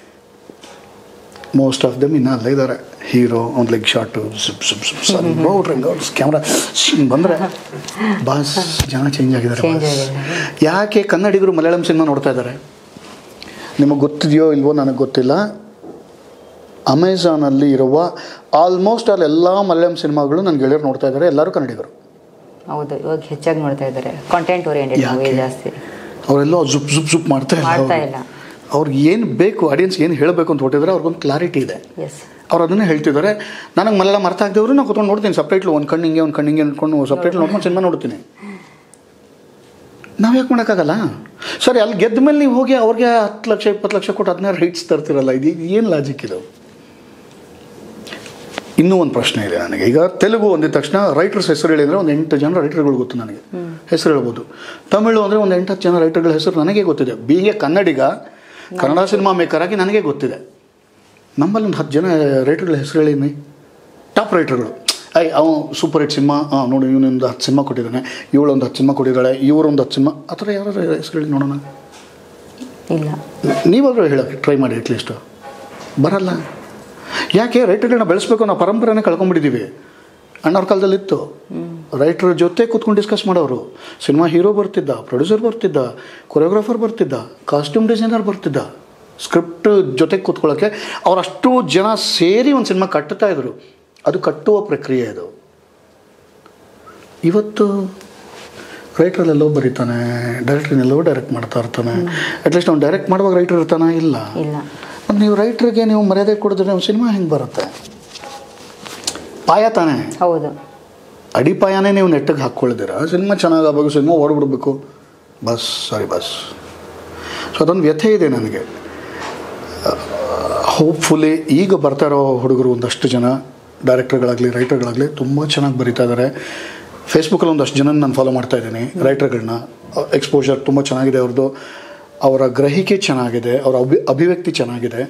ಮೋಸ್ಟ್ ಆಫ್ ದಮ್ ಇನ್ನೂ ಅಲ್ಲೇ ಇದ್ದಾರೆ ಹೀರೋ ಒಂದು ಲೆಗ್ ಶಾಟು ಸುಪ್ ಸುಪ್ ಸುಪ್ ಸರಿ ನೋಡ್ರಿ ಕ್ಯಾಮ್ರಾ ಬಂದರೆ ಬಾಸ್ ಜನ ಚೇಂಜ್ ಆಗಿದ್ದಾರೆ Change boss. ಆಗಿದ್ದಾರೆ. ಯಾಕೆ ಕನ್ನಡಿಗರು ಮಲಯಾಳಂ ಸಿನಿಮಾ ನೋಡ್ತಾ ಇದ್ದಾರೆ ನಿಮಗೆ ಗೊತ್ತಿದೆಯೋ ಇಲ್ವೋ ನನಗೆ ಗೊತ್ತಿಲ್ಲ ಅಮೆಝಾನಲ್ಲಿ ಇರುವ ಆಲ್ಮೋಸ್ಟ್ ಅಲ್ಲಿ ಎಲ್ಲ ಮಲಯಾಳಂ ಸಿನಿಮಾಗಳು ನನ್ನ ಗೆಳೆಯರು ನೋಡ್ತಾ ಇದ್ದಾರೆ ಎಲ್ಲರೂ ಕನ್ನಡಿಗರು ಹೌದು ಇವಾಗ ಹೆಚ್ಚಾಗಿ ನೋಡ್ತಾ ಇದ್ದಾರೆ ಕಾಂಟೆಂಟ್ ಓರಿಯೆಂಟೆಡ್ ಮೂವಿ ಯಾಕೆ? ಜಾಸ್ತಿ ಅವರೆಲ್ಲೋ ಜುಪ್ ಜುಪ್ ಜುಪ್ ಮಾಡ್ತಾ ಇಲ್ಲ ಮಾಡ್ತಾ ಅವ್ರು. ಇಲ್ಲ. ಅವ್ರಿಗೆ ಏನು ಬೇಕು ಆಡಿಯನ್ಸ್ ಏನು ಹೇಳಬೇಕು ಅಂತ ಹೊಟ್ಟಿದ್ರೆ ಅವ್ರಿಗೊಂದು ಕ್ಲಾರಿಟಿ ಇದೆ ಎಸ್ ಅವ್ರು ಅದನ್ನೇ ಹೇಳ್ತಿದ್ದಾರೆ ನನಗೆ ಮಲಯಾಳಂ ಅರ್ಥ ಆಗದವರು ನಾನು ಕೂತ್ಕೊಂಡು ನೋಡ್ತೀನಿ ಸಪ್ರೇಟ್ಲು ಒಂದು ಕಣ್ಣಿಂಗೆ ಒಂದು ಕಣ್ಣಿಂಗೆ ಅಂದ್ಕೊಂಡು ಸಪ್ರೇಟ್ಲು ನೋಡ್ಕೊಂಡು ಸಿನಿಮಾ ನೋಡ್ತೀನಿ ನಾವು ಯಾಕೆ ಮಾಡೋಕ್ಕಾಗಲ್ಲ ಸರಿ ಅಲ್ಲಿ ಗೆದ್ದ ಮೇಲೆ ನೀವು ಹೋಗಿ ಅವ್ರಿಗೆ ಹತ್ತು ಲಕ್ಷ ಇಪ್ಪತ್ತು ಲಕ್ಷ ಕೊಟ್ಟು ಹದಿನಾರು ರೈಟ್ಸ್ ತರ್ತಿರಲ್ಲ ಇದು ಏನು ಲಾಜಿಕ್ ಇದು ಇನ್ನೂ ಒಂದು ಪ್ರಶ್ನೆ ಇದೆ ನನಗೆ ಈಗ ತೆಲುಗು ಅಂದಿದ ತಕ್ಷಣ ರೈಟರ್ಸ್ ಹೆಸರು ಹೇಳಿದರೆ ಒಂದು ಎಂಟು ಜನ ರೈಟರ್ಗಳು ಗೊತ್ತು ನನಗೆ ಹೆಸರು ಹೇಳ್ಬೋದು ತಮಿಳು ಅಂದರೆ ಒಂದು ಎಂಟು ಹತ್ತು ಜನ ರೈಟರ್ಗಳ ಹೆಸರು ನನಗೆ ಗೊತ್ತಿದೆ ಬೀಗೆ ಕನ್ನಡಿಗ ಕನ್ನಡ ಸಿನಿಮಾ ಮೇಕರ್ ಆಗಿ ನನಗೆ ಗೊತ್ತಿದೆ ನಮ್ಮಲ್ಲಿ ಒಂದು ಹತ್ತು ಜನ ರೈಟರ್ಗಳ ಹೆಸರು ಹೇಳಿನಿ ಟಾಪ್ ರೈಟರ್ಗಳು ಐ ಅವನು ಸೂಪರ್ ಹಿಟ್ ಸಿನಿಮಾ ಹಾಂ ನೋಡಿ ಇವನೊಂದು ಹತ್ತು ಸಿನಿಮಾ ಕೊಟ್ಟಿದ್ದಾನೆ ಇವಳೊಂದು ಹತ್ತು ಸಿನಿಮಾ ಕೊಟ್ಟಿದ್ದಾಳೆ ಇವರೊಂದು ಹತ್ತು ಸಿನಿಮಾ ಆ ಥರ ಯಾರು ಹೆಸರು ಹೇಳಿ ನೋಡೋಣ ಇಲ್ಲ ನೀವಾದರೂ ಹೇಳೋಕ್ಕೆ ಟ್ರೈ ಮಾಡಿ ಅಟ್ಲೀಸ್ಟು ಬರಲ್ಲ ಯಾಕೆ ರೈಟರ್ಗಳನ್ನ ಬೆಳೆಸ್ಬೇಕು ಅನ್ನೋ ಪರಂಪರೆನೇ ಕಳ್ಕೊಂಡ್ಬಿಟ್ಟಿದ್ದೀವಿ ಅಣ್ಣವ್ರ ಕಾಲದಲ್ಲಿ ಇತ್ತು ರೈಟರ್ ಜೊತೆ ಕೂತ್ಕೊಂಡು ಡಿಸ್ಕಸ್ ಮಾಡೋರು ಸಿನಿಮಾ ಹೀರೋ ಬರ್ತಿದ್ದ ಪ್ರೊಡ್ಯೂಸರ್ ಬರ್ತಿದ್ದ ಕೊರಿಯೋಗ್ರಾಫರ್ ಬರ್ತಿದ್ದ ಕಾಸ್ಟ್ಯೂಮ್ ಡಿಸೈನರ್ ಬರ್ತಿದ್ದ ಸ್ಕ್ರಿಪ್ಟ್ ಜೊತೆಗೆ ಕೂತ್ಕೊಳ್ಳೋಕ್ಕೆ ಅವರಷ್ಟು ಜನ ಸೇರಿ ಒಂದು ಸಿನಿಮಾ ಕಟ್ಟುತ್ತಾ ಇದ್ರು ಅದು ಕಟ್ಟುವ ಪ್ರಕ್ರಿಯೆ ಅದು ಇವತ್ತು ರೈಟ್ರಲ್ಲೆಲ್ಲೋ ಬರೀತಾನೆ ಡೈರೆಕ್ಟ್ರನ್ನೆಲ್ಲೋ ಡೈರೆಕ್ಟ್ ಮಾಡ್ತಾ ಇರ್ತಾನೆ ಅಟ್ಲೀಸ್ಟ್ ಅವ್ನು ಡೈರೆಕ್ಟ್ ಮಾಡುವಾಗ ರೈಟರ್ ಇರ್ತಾನ ಇಲ್ಲ ಇಲ್ಲ ಮತ್ತು ನೀವು ರೈಟ್ರಿಗೆ ನೀವು ಮರ್ಯಾದೆ ಕೊಡಿದ್ರೆ ನೀವು ಸಿನಿಮಾ ಹೆಂಗೆ ಬರುತ್ತೆ ಪಾಯ ತಾನೇ ಹೌದು ಅಡಿಪಾಯನೇ ನೀವು ನೆಟ್ಟಿಗೆ ಹಾಕ್ಕೊಳ್ದಿರ ಸಿನಿಮಾ ಚೆನ್ನಾಗಾಗಬೇಕು ಸಿನಿಮಾ ಓಡ್ಬಿಡ್ಬೇಕು ಬಸ್ ಸಾರಿ ಬಸ್ ಸೊ ಅದೊಂದು ವ್ಯಥೆ ಇದೆ ನನಗೆ ಹೋಪ್ಫುಲಿ ಈಗ ಬರ್ತಾ ಇರೋ ಹುಡುಗರು ಒಂದಷ್ಟು ಜನ ಡೈರೆಕ್ಟರ್ಗಳಾಗಲಿ ರೈಟರ್ಗಳಾಗಲಿ ತುಂಬ ಚೆನ್ನಾಗಿ ಬರೀತಾ ಇದ್ದಾರೆ ಫೇಸ್ಬುಕ್ಕಲ್ಲಿ ಒಂದಷ್ಟು ಜನ ನಾನು ಫಾಲೋ ಮಾಡ್ತಾ ಇದ್ದೀನಿ ರೈಟರ್ಗಳನ್ನ ಎಕ್ಸ್ಪೋಜರ್ ತುಂಬ ಚೆನ್ನಾಗಿದೆ ಅವ್ರದ್ದು ಅವರ ಗ್ರಹಿಕೆ ಚೆನ್ನಾಗಿದೆ ಅವರ ಅಭಿ ಅಭಿವ್ಯಕ್ತಿ ಚೆನ್ನಾಗಿದೆ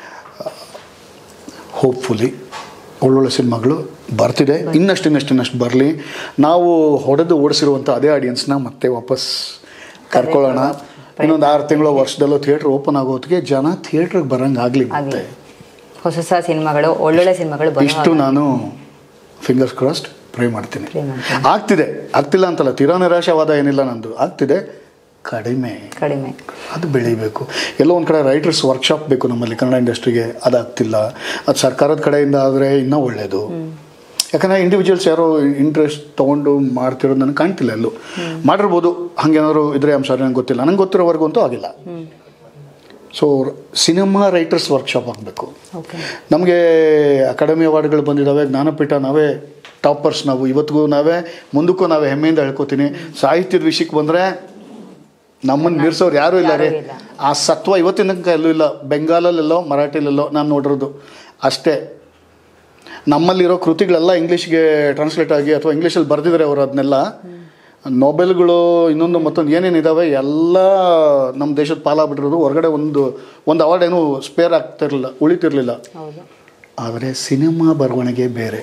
ಹೋಪ್ಫುಲಿ ಒಳ್ಳೊಳ್ಳೆ ಸಿನಿಮಾಗಳು ಬರ್ತಿದೆ ಇನ್ನಷ್ಟು ಇನ್ನಷ್ಟು ಇನ್ನಷ್ಟು ಬರಲಿ ನಾವು ಹೊಡೆದು ಓಡಿಸಿರುವಂಥ ಅದೇ ಆಡಿಯನ್ಸ್ನ ಮತ್ತೆ ವಾಪಸ್ ಕರ್ಕೊಳ್ಳೋಣ ಇನ್ನೊಂದು ಆರು ತಿಂಗಳು ವರ್ಷದಲ್ಲೋ ಥಿಯೇಟ್ರ್ ಓಪನ್ ಆಗೋ ಹೊತ್ತಿಗೆ ಜನ ಥಿಯೇಟ್ರಿಗೆ ಬರಂಗೆ ಆಗಲಿ ಮತ್ತೆ ಆಗ್ಲಿ. ಹೊಸ ಹೊಸ ಸಿನಿಮಾಗಳು ಒಳ್ಳೊಳ್ಳೆ ಸಿನಿಮಾಗಳು ಇಷ್ಟು ಬರೋ ನಾನು ಫಿಂಗರ್ಸ್ ಕ್ರಾಸ್ಡ್ ಪ್ರೇ ಮಾಡ್ತೀನಿ Pray ಮಾಡ್ತೀನಿ. ಆಗ್ತಿದೆ ಆಗ್ತಿಲ್ಲ ಅಂತಲ್ಲ ತೀರಾ ನಿರಾಶವಾದ ಏನಿಲ್ಲ ನಂದು ಆಗ್ತಿದೆ ಕಡಿಮೆ ಕಡಿಮೆ ಅದು ಬೆಳಿಬೇಕು ಎಲ್ಲೋ ಒಂದು ಕಡೆ ರೈಟರ್ಸ್ ವರ್ಕ್ಶಾಪ್ ಬೇಕು ನಮ್ಮಲ್ಲಿ ಕನ್ನಡ ಇಂಡಸ್ಟ್ರಿಗೆ ಅದಾಗ್ತಿಲ್ಲ ಅದು ಸರ್ಕಾರದ ಕಡೆಯಿಂದ ಆದರೆ ಇನ್ನೂ ಒಳ್ಳೆಯದು ಯಾಕಂದರೆ ಇಂಡಿವಿಜುವಲ್ಸ್ ಯಾರೋ ಇಂಟ್ರೆಸ್ಟ್ ತೊಗೊಂಡು ಮಾಡ್ತಿರೋದು ನನಗೆ ಕಾಣ್ತಿಲ್ಲ ಎಲ್ಲೂ ಮಾಡಿರ್ಬೋದು ಹಾಗೇನಾದ್ರು ಇದ್ರೆ ಅಂಶ ನನಗೆ ಗೊತ್ತಿಲ್ಲ ನನಗೆ ಗೊತ್ತಿರೋವರೆಗೂ ಅಂತೂ ಆಗಿಲ್ಲ ಸೊ ಸಿನಿಮಾ ರೈಟರ್ಸ್ ವರ್ಕ್ಶಾಪ್ ಆಗಬೇಕು ಓಕೆ ನಮಗೆ ಅಕಾಡೆಮಿ ಅವಾರ್ಡ್ಗಳು ಬಂದಿದ್ದಾವೆ ಜ್ಞಾನಪೀಠ ನಾವೇ ಟಾಪರ್ಸ್ ನಾವು ಇವತ್ತಿಗೂ ನಾವೇ ಮುಂದಕ್ಕೂ ನಾವೇ ಹೆಮ್ಮೆಯಿಂದ ಹೇಳ್ಕೊತೀನಿ ಸಾಹಿತ್ಯದ ವಿಷಯಕ್ಕೆ ಬಂದರೆ ನಮ್ಮನ್ನು ಮೀರ್ಸೋರು ಯಾರೂ ಇಲ್ಲ ರೀ ಯಾರೂ ಇಲ್ಲ. ಆ ಸತ್ವ ಇವತ್ತಿನ ತನಕ ಎಲ್ಲೂ ಇಲ್ಲ ಬೆಂಗಾಲಲ್ಲೆಲ್ಲೋ ಮರಾಠಿಲೆಲ್ಲೋ ನಾನು ನೋಡಿರೋದು ಅಷ್ಟೇ ನಮ್ಮಲ್ಲಿರೋ ಕೃತಿಗಳೆಲ್ಲ ಇಂಗ್ಲೀಷ್ಗೆ ಟ್ರಾನ್ಸ್ಲೇಟ್ ಆಗಿ ಅಥವಾ ಇಂಗ್ಲೀಷಲ್ಲಿ ಬರೆದಿದ್ದಾರೆ ಅವರು ಅದನ್ನೆಲ್ಲ ನೋಬೆಲ್ಗಳು ಇನ್ನೊಂದು ಮತ್ತೊಂದು ಏನೇನಿದ್ದಾವೆ ಎಲ್ಲ ನಮ್ಮ ದೇಶದ ಪಾಲಾಗ್ಬಿಟ್ಟಿರೋದು ಹೊರಗಡೆ ಒಂದು ಒಂದು ಅವಾರ್ಡ್ ಏನೂ ಸ್ಪೇರ್ ಆಗ್ತಿರಲಿಲ್ಲ ಉಳಿತಿರಲಿಲ್ಲ ಹೌದು ಆದರೆ ಸಿನಿಮಾ ಬರವಣಿಗೆ ಬೇರೆ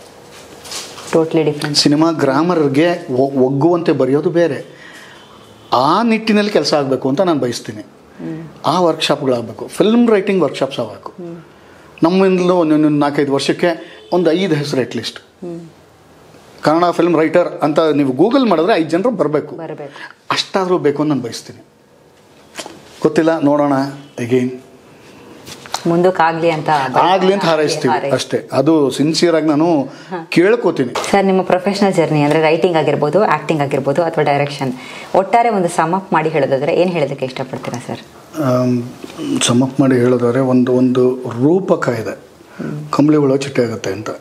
ಟೋಟ್ಲಿ ಡಿಫ್ರೆಂಟ್ ಸಿನಿಮಾ ಗ್ರಾಮರ್ಗೆ ಒ- ಒಗ್ಗುವಂತೆ ಬರೆಯೋದು ಬೇರೆ ಆ ನಿಟ್ಟಿನಲ್ಲಿ ಕೆಲಸ ಆಗಬೇಕು ಅಂತ ನಾನು ಬಯಸ್ತೀನಿ ಆ ವರ್ಕ್ಶಾಪ್ಗಳಾಗಬೇಕು ಫಿಲ್ಮ್ ರೈಟಿಂಗ್ ವರ್ಕ್ಶಾಪ್ಸ್ ಆಗಬೇಕು ನಮ್ಮಿಂದಲೂ ಒಂದು ನಾಲ್ಕೈದು ವರ್ಷಕ್ಕೆ ಒಂದು ಐದು ಹೆಸರು ಅಟ್ಲೀಸ್ಟ್ ಕನ್ನಡ ಫಿಲ್ಮ್ ರೈಟರ್ ಅಂತ ನೀವು ಗೂಗಲ್ ಮಾಡಿದ್ರೆ ಐದು ಜನರು ಬರಬೇಕು ಬರಬೇಕು ಅಷ್ಟಾದರೂ ಬೇಕು ಅಂತ ನಾನು ಬಯಸ್ತೀನಿ ಗೊತ್ತಿಲ್ಲ ನೋಡೋಣ ಅಗೇನ್ ಮುಂದಕ್ಕಾಗ್ಲಿ ಅಂತ ಆಗಲಿ ಅಂತ ಹಾರೈಸ್ತೀವಿ ಹಾರೈಸ್ತೀವಿ. ಅಷ್ಟೇ ಅದು ಸಿನ್ಸಿಯರ್ ಆಗಿ ನಾನು ಕೇಳ್ಕೋತೀನಿ ಸರ್ ನಿಮ್ಮ ಪ್ರೊಫೆಷನಲ್ ಜರ್ನಿ ಅಂದರೆ ರೈಟಿಂಗ್ ಆಗಿರ್ಬೋದು ಆ್ಯಕ್ಟಿಂಗ್ ಆಗಿರ್ಬೋದು ಅಥವಾ ಡೈರೆಕ್ಷನ್ ಒಟ್ಟಾರೆ ಒಂದು ಸಮ್ ಅಪ್ ಮಾಡಿ ಹೇಳೋದಾದ್ರೆ ಏನು ಹೇಳೋದಕ್ಕೆ ಇಷ್ಟಪಡ್ತೀರಾ ಸರ್ ಸಮಪ್ ಮಾಡಿ ಹೇಳೋದಾದ್ರೆ ಒಂದು ಒಂದು ರೂಪಕ ಇದೆ ಕಂಬಳಿ ಹುಳ ಚಿಟ್ಟೆ ಆಗುತ್ತೆ ಅಂತ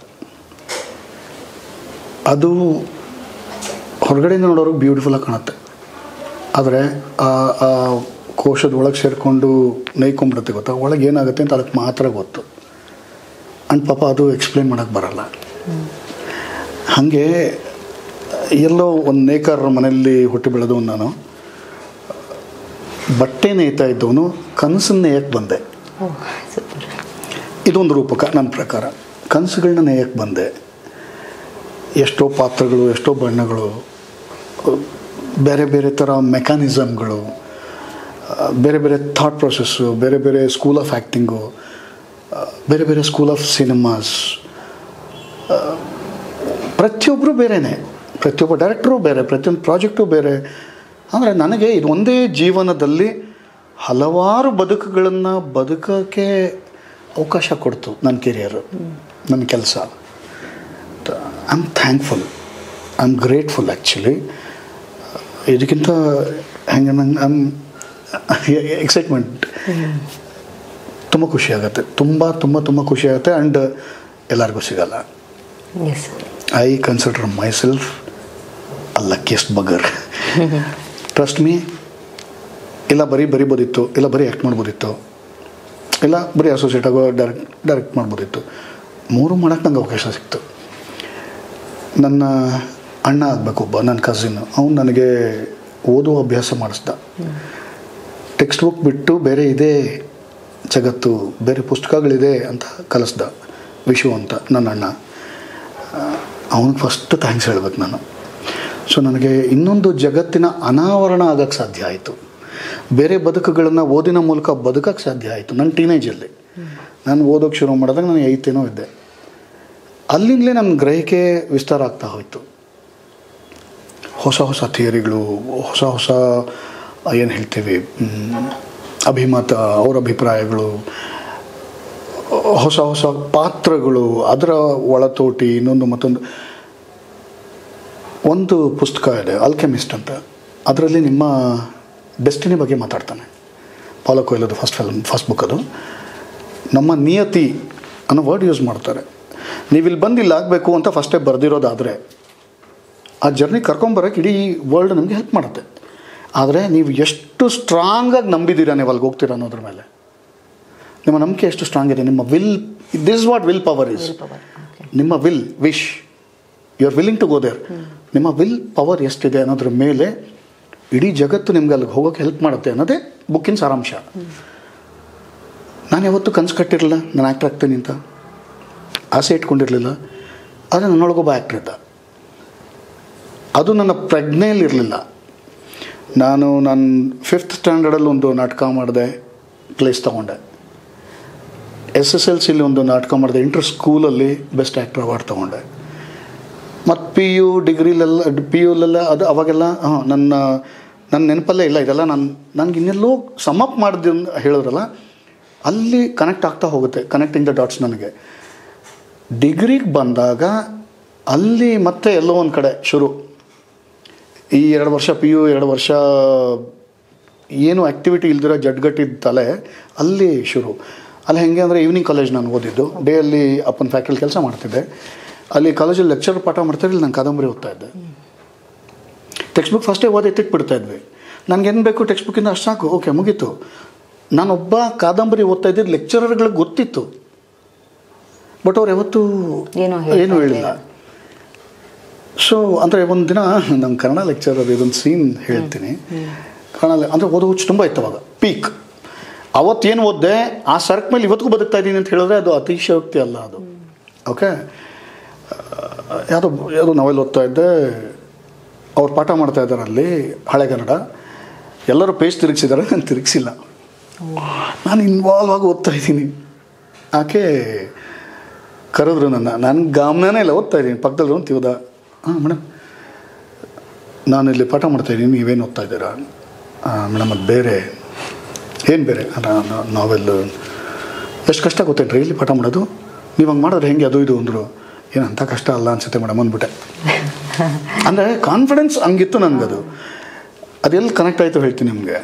ಅದು ಹೊರಗಡೆಯಿಂದ ನೋಡೋರಿಗೆ ಬ್ಯೂಟಿಫುಲ್ಲಾಗಿ ಕಾಣುತ್ತೆ ಆದರೆ ಆ ಆ ಕೋಶದ ಒಳಗೆ ಸೇರಿಕೊಂಡು ನೈಕೊಂಬಿಡುತ್ತೆ ಗೊತ್ತಾ ಒಳಗೆ ಏನಾಗುತ್ತೆ ಅಂತ ಅದಕ್ಕೆ ಮಾತ್ರ ಗೊತ್ತು ಅಂಡ್ ಪಾಪ ಅದು ಎಕ್ಸ್ಪ್ಲೇನ್ ಮಾಡೋಕ್ಕೆ ಬರಲ್ಲ ಹಾಗೆ ಎಲ್ಲೋ ಒಂದು ನೇಕಾರರ ಮನೆಯಲ್ಲಿ ಹುಟ್ಟಿ ಬೆಳೆದವನು ನಾನು ಬಟ್ಟೆ ನೇಯ್ತಾ ಇದ್ದವನು ಕನಸನ್ನು ನೇಯಕ್ಕೆ ಬಂದೆ ಓ ಸೂಪರ್ ಇದೊಂದು ರೂಪಕ ನನ್ನ ಪ್ರಕಾರ ಕನಸುಗಳನ್ನ ನೇಯಕ್ಕೆ ಬಂದೆ ಎಷ್ಟೋ ಪಾತ್ರಗಳು ಎಷ್ಟೋ ಬಣ್ಣಗಳು ಬೇರೆ ಬೇರೆ ಥರ ಮೆಕ್ಯಾನಿಸಮ್ಗಳು ಬೇರೆ ಬೇರೆ ಥಾಟ್ ಪ್ರೊಸೆಸ್ಸು ಬೇರೆ ಬೇರೆ ಸ್ಕೂಲ್ ಆಫ್ ಆ್ಯಕ್ಟಿಂಗು ಬೇರೆ ಬೇರೆ ಸ್ಕೂಲ್ ಆಫ್ ಸಿನಿಮಾಸ್ ಪ್ರತಿಯೊಬ್ಬರು ಬೇರೆಯೇ ಪ್ರತಿಯೊಬ್ಬ ಡೈರೆಕ್ಟ್ರು ಬೇರೆ ಪ್ರತಿಯೊಂದು ಪ್ರಾಜೆಕ್ಟು ಬೇರೆ ಅಂದರೆ ನನಗೆ ಇದು ಒಂದೇ ಜೀವನದಲ್ಲಿ ಹಲವಾರು ಬದುಕುಗಳನ್ನು ಬದುಕೋಕ್ಕೆ ಅವಕಾಶ ಕೊಡ್ತು ನನ್ನ ಕೆರಿಯರು ನನ್ನ ಕೆಲಸ I am thankful I am grateful actually ಇದಕ್ಕಿಂತ ಹೆಂಗೆ ನಂಗೆ ಐಮ್ ಎಕ್ಸೈಟ್ಮೆಂಟ್ ತುಂಬ ಖುಷಿ ಆಗುತ್ತೆ ತುಂಬ ತುಂಬ ತುಂಬ ಖುಷಿ ಆಗುತ್ತೆ ಆ್ಯಂಡ್ ಎಲ್ಲರಿಗೂ ಸಿಗಲ್ಲ yes I consider myself a luckiest bugger trust me ಇಲ್ಲ ಬರೀ ಬರಿಬೋದಿತ್ತು ಇಲ್ಲ ಬರೀ ಆ್ಯಕ್ಟ್ ಮಾಡ್ಬೋದಿತ್ತು ಇಲ್ಲ ಬರೀ ಅಸೋಸಿಯೇಟ್ ಆಗೋ ಡೈರೆಕ್ಟ್ ಡೈರೆಕ್ಟ್ ಮಾಡ್ಬೋದಿತ್ತು ಮೂರು ಮಾಡೋಕ್ಕೆ ನಂಗೆ ಅವಕಾಶ ಸಿಕ್ತು ನನ್ನ ಅಣ್ಣ ಆಗಬೇಕು ಒಬ್ಬ ನನ್ನ ಕಸಿನ್ ಅವನು ನನಗೆ ಓದುವ ಅಭ್ಯಾಸ ಮಾಡಿಸ್ದ ಟೆಕ್ಸ್ಟ್ ಬುಕ್ ಬಿಟ್ಟು ಬೇರೆ ಇದೆ ಜಗತ್ತು ಬೇರೆ ಪುಸ್ತಕಗಳಿದೆ ಅಂತ ಕಲಿಸ್ದ ವಿಶು ಅಂತ ನನ್ನ ಅಣ್ಣ ಅವನಿಗೆ ಫಸ್ಟ್ ಥ್ಯಾಂಕ್ಸ್ ಹೇಳ್ಬೇಕು ನಾನು ಸೊ ನನಗೆ ಇನ್ನೊಂದು ಜಗತ್ತಿನ ಅನಾವರಣ ಆಗಕ್ಕೆ ಸಾಧ್ಯ ಆಯಿತು ಬೇರೆ ಬದುಕುಗಳನ್ನು ಓದಿನ ಮೂಲಕ ಬದುಕಕ್ಕೆ ಸಾಧ್ಯ ಆಯಿತು ನನ್ನ ಟೀನೇಜಲ್ಲಿ ನಾನು ಓದೋಕ್ಕೆ ಶುರು ಮಾಡಿದಾಗ ನಾನು ಐತೇನೋ ಇದ್ದೆ ಅಲ್ಲಿಂದಲೇ ನನ್ನ ಗ್ರಹಿಕೆ ವಿಸ್ತಾರ ಆಗ್ತಾ ಹೋಯಿತು ಹೊಸ ಹೊಸ ಥಿಯರಿಗಳು ಹೊಸ ಹೊಸ ಏನು ಹೇಳ್ತೀವಿ ಮ್, ಅಭಿಮತ ಅವ್ರ ಅಭಿಪ್ರಾಯಗಳು ಹೊಸ ಹೊಸ ಪಾತ್ರಗಳು ಅದರ ಒಳತೋಟಿ ಇನ್ನೊಂದು ಮತ್ತೊಂದು ಒಂದು ಪುಸ್ತಕ ಇದೆ ಆಲ್ಕೆಮಿಸ್ಟ್ ಅಂತ ಅದರಲ್ಲಿ ನಿಮ್ಮ ಡೆಸ್ಟಿನಿ ಬಗ್ಗೆ ಮಾತಾಡ್ತಾನೆ ಪಾಲೋ ಕೊಯ್ಲದು ಫಸ್ಟ್ ಫಿಲ್ಮ್ ಫಸ್ಟ್ ಬುಕ್ ಅದು ನಮ್ಮ ನಿಯತಿ ಅನ್ನೋ ವರ್ಡ್ ಯೂಸ್ ಮಾಡ್ತಾರೆ ನೀವು ಇಲ್ಲಿ ಬಂದು ಇಲ್ಲಿ ಆಗಬೇಕು ಅಂತ ಫಸ್ಟೇ ಬರೆದಿರೋದಾದರೆ ಆ ಜರ್ನಿ ಕರ್ಕೊಂಬರೋಕೆ ಇಡೀ ವರ್ಲ್ಡ್ ನಮಗೆ ಹೆಲ್ಪ್ ಮಾಡುತ್ತೆ ಆದರೆ ನೀವು ಎಷ್ಟು ಸ್ಟ್ರಾಂಗಾಗಿ ನಂಬಿದ್ದೀರಾ ನೀವು ಅಲ್ಲಿಗೆ ಹೋಗ್ತೀರಾ ಅನ್ನೋದ್ರ ಮೇಲೆ ನಿಮ್ಮ ನಂಬಿಕೆ ಎಷ್ಟು ಸ್ಟ್ರಾಂಗ್ ಇದೆ ನಿಮ್ಮ will this what will power is power okay ನಿಮ್ಮ will wish you are willing to go there ನಿಮ್ಮ ವಿಲ್ ಪವರ್ ಎಷ್ಟಿದೆ ಅನ್ನೋದ್ರ ಮೇಲೆ ಇಡೀ ಜಗತ್ತು ನಿಮ್ಗೆ ಅಲ್ಲಿಗೆ ಹೋಗೋಕೆ ಹೆಲ್ಪ್ ಮಾಡುತ್ತೆ ಅನ್ನೋದೇ ಬುಕ್ಕಿನ ಸಾರಾಂಶ ನಾನು ಯಾವತ್ತೂ ಕನಸು ಕಟ್ಟಿರಲಿಲ್ಲ ನಾನು ಆ್ಯಕ್ಟರ್ ಆಗ್ತೀನಿ ಅಂತ ಆಸೆ ಇಟ್ಕೊಂಡಿರಲಿಲ್ಲ ಆದರೆ ನನ್ನೊಳಗೊಬ್ಬ ಆ್ಯಕ್ಟರ್ ಇದ್ದ ಅದು ನನ್ನ ಪ್ರಜ್ಞೆಯಲ್ಲಿರಲಿಲ್ಲ ನಾನು ನಾನು ಫಿಫ್ತ್ ಸ್ಟ್ಯಾಂಡರ್ಡಲ್ಲಿ ಒಂದು ನಾಟಕ ಮಾಡಿದೆ ಪ್ಲೇಸ್ ತೊಗೊಂಡೆ ಎಸ್ ಎಸ್ ಎಲ್ ಸಿಲಿ ಒಂದು ನಾಟಕ ಮಾಡಿದೆ ಇಂಟರ್ ಸ್ಕೂಲಲ್ಲಿ ಬೆಸ್ಟ್ ಆ್ಯಕ್ಟರ್ ಅವಾರ್ಡ್ ತೊಗೊಂಡೆ ಮತ್ತು ಪಿ ಯು ಡಿಗ್ರಿಲೆಲ್ಲ ಪಿ ಯುಲೆಲ್ಲ ಅದು ಅವಾಗೆಲ್ಲ ಹಾಂ ನನ್ನ ನನ್ನ ನೆನಪಲ್ಲೇ ಇಲ್ಲ ಇದೆಲ್ಲ ನಾನು ನನಗೆ ಇನ್ನೆಲ್ಲೋ ಸಮಪ್ ಮಾಡಿದೆ ಹೇಳಿದ್ರಲ್ಲ ಅಲ್ಲಿ ಕನೆಕ್ಟ್ ಆಗ್ತಾ ಹೋಗುತ್ತೆ ಕನೆಕ್ಟಿಂಗ್ ದ ಡಾಟ್ಸ್ ನನಗೆ ಡಿಗ್ರಿಗೆ ಬಂದಾಗ ಅಲ್ಲಿ ಮತ್ತೆ ಎಲ್ಲೋ ಒಂದು ಕಡೆ ಶುರು ಈ ಎರಡು ವರ್ಷ ಪಿ ಯು ಎರಡು ವರ್ಷ ಏನು ಆ್ಯಕ್ಟಿವಿಟಿ ಇಲ್ದಿರೋ ಜಡ್ಗಟ್ಟಿದ್ದ ತಲೆ ಅಲ್ಲಿ ಶುರು ಅಲ್ಲಿ ಹೆಂಗೆ ಅಂದರೆ ಈವ್ನಿಂಗ್ ಕಾಲೇಜ್ ನಾನು ಓದಿದ್ದು ಡೇ ಅಲ್ಲಿ ಅಪ್ಪನ ಫ್ಯಾಕ್ಟ್ರಿಲಿ ಕೆಲಸ ಮಾಡ್ತಿದ್ದೆ ಅಲ್ಲಿ ಕಾಲೇಜಲ್ಲಿ ಲೆಕ್ಚರ್ ಪಾಠ ಮಾಡ್ತಾರೆ ಇಲ್ಲಿ ನಾನು ಕಾದಂಬರಿ ಓದ್ತಾ ಇದ್ದೆ ಟೆಕ್ಸ್ಟ್ ಬುಕ್ ಫಸ್ಟೇ ಓದಿ ಎತ್ತಿಟ್ಟು ಬಿಡ್ತಾ ಇದ್ವಿ ನನಗೇನು ಬೇಕು ಟೆಕ್ಸ್ಟ್ ಬುಕ್ಕಿಂದ ಅಷ್ಟು ಸಾಕು ಓಕೆ ಮುಗೀತು ನಾನೊಬ್ಬ ಕಾದಂಬರಿ ಓದ್ತಾ ಇದ್ದಿದ್ದು ಲೆಕ್ಚರರ್ಗಳಿಗೆ ಗೊತ್ತಿತ್ತು ಬಟ್ ಅವ್ರು ಯಾವತ್ತೂ ಏನೂ ಹೇಳ್ತಾ ಏನೂ ಹೇಳಿಲ್ಲ ಸೊ ಅಂದರೆ ಒಂದು ದಿನ ನಮ್ಮ ಕನ್ನಡ ಲೆಕ್ಚರರ್ ಇದೊಂದು ಸೀನ್ ಹೇಳ್ತೀನಿ ಕನ್ನಡ ಅಂದರೆ ಓದೋ ಹುಚ್ಚು ತುಂಬ ಇತ್ತು ಅವಾಗ ಪೀಕ್ ಅವತ್ತೇನು ಓದಿದೆ ಆ ಸರ್ಕ್ ಮೇಲೆ ಇವತ್ತಿಗೂ ಬದುಕ್ತಾ ಇದ್ದೀನಿ ಅಂತ ಹೇಳಿದ್ರೆ ಅದು ಅತಿಶಯೋಕ್ತಿ ಅಲ್ಲ ಅದು ಓಕೆ ಯಾವುದೋ ಯಾವುದೋ ನಾವೆಲ್ಲ ಓದ್ತಾ ಇದ್ದೆ ಅವ್ರು ಪಾಠ ಮಾಡ್ತಾ ಇದ್ದಾರೆ ಅಲ್ಲಿ ಹಳೆಗನ್ನಡ ಎಲ್ಲರೂ ಪೇಜ್ ತಿರುಗಿಸಿದ್ದಾರೆ ನಾನು ತಿರುಗಿಸಿಲ್ಲ ನಾನು ಇನ್ವಾಲ್ವ್ ಆಗಿ ಓದ್ತಾ ಇದ್ದೀನಿ ಆಕೆ ಕರೆದ್ರು ನನ್ನ ನನ್ನ ಗಮನನೇ ಇಲ್ಲ ಓದ್ತಾ ಇದ್ದೀನಿ ಪಕ್ಕದಲ್ಲಿ ಒಂದು ತಿವ್ದ ಹಾಂ ಮೇಡಮ್ ನಾನು ಇಲ್ಲಿ ಪಾಠ ಮಾಡ್ತಾ ಇದ್ದೀನಿ ನೀವೇನು ಓದ್ತಾ ಇದ್ದೀರಾ ಮೇಡಮ್ ಅದು ಬೇರೆ ಏನು ಬೇರೆ ನಾವೆಲ್ಲ ಎಷ್ಟು ಕಷ್ಟ ಗೊತ್ತೇನ್ರಿ ಇಲ್ಲಿ ಪಾಠ ಮಾಡೋದು ನೀವು ಹಂಗೆ ಮಾಡಿದ್ರೆ ಹೆಂಗೆ ಅದು ಇದು ಅಂದರು ಏನು ಅಂಥ ಕಷ್ಟ ಅಲ್ಲ ಅನ್ಸುತ್ತೆ ಮೇಡಮ್ ಅಂದ್ಬಿಟ್ಟೆ ಅಂದರೆ ಕಾನ್ಫಿಡೆನ್ಸ್ ಹಂಗಿತ್ತು ನನಗದು ಅದೆಲ್ಲಿ ಕನೆಕ್ಟ್ ಆಯಿತು ಹೇಳ್ತೀನಿ ನಿಮಗೆ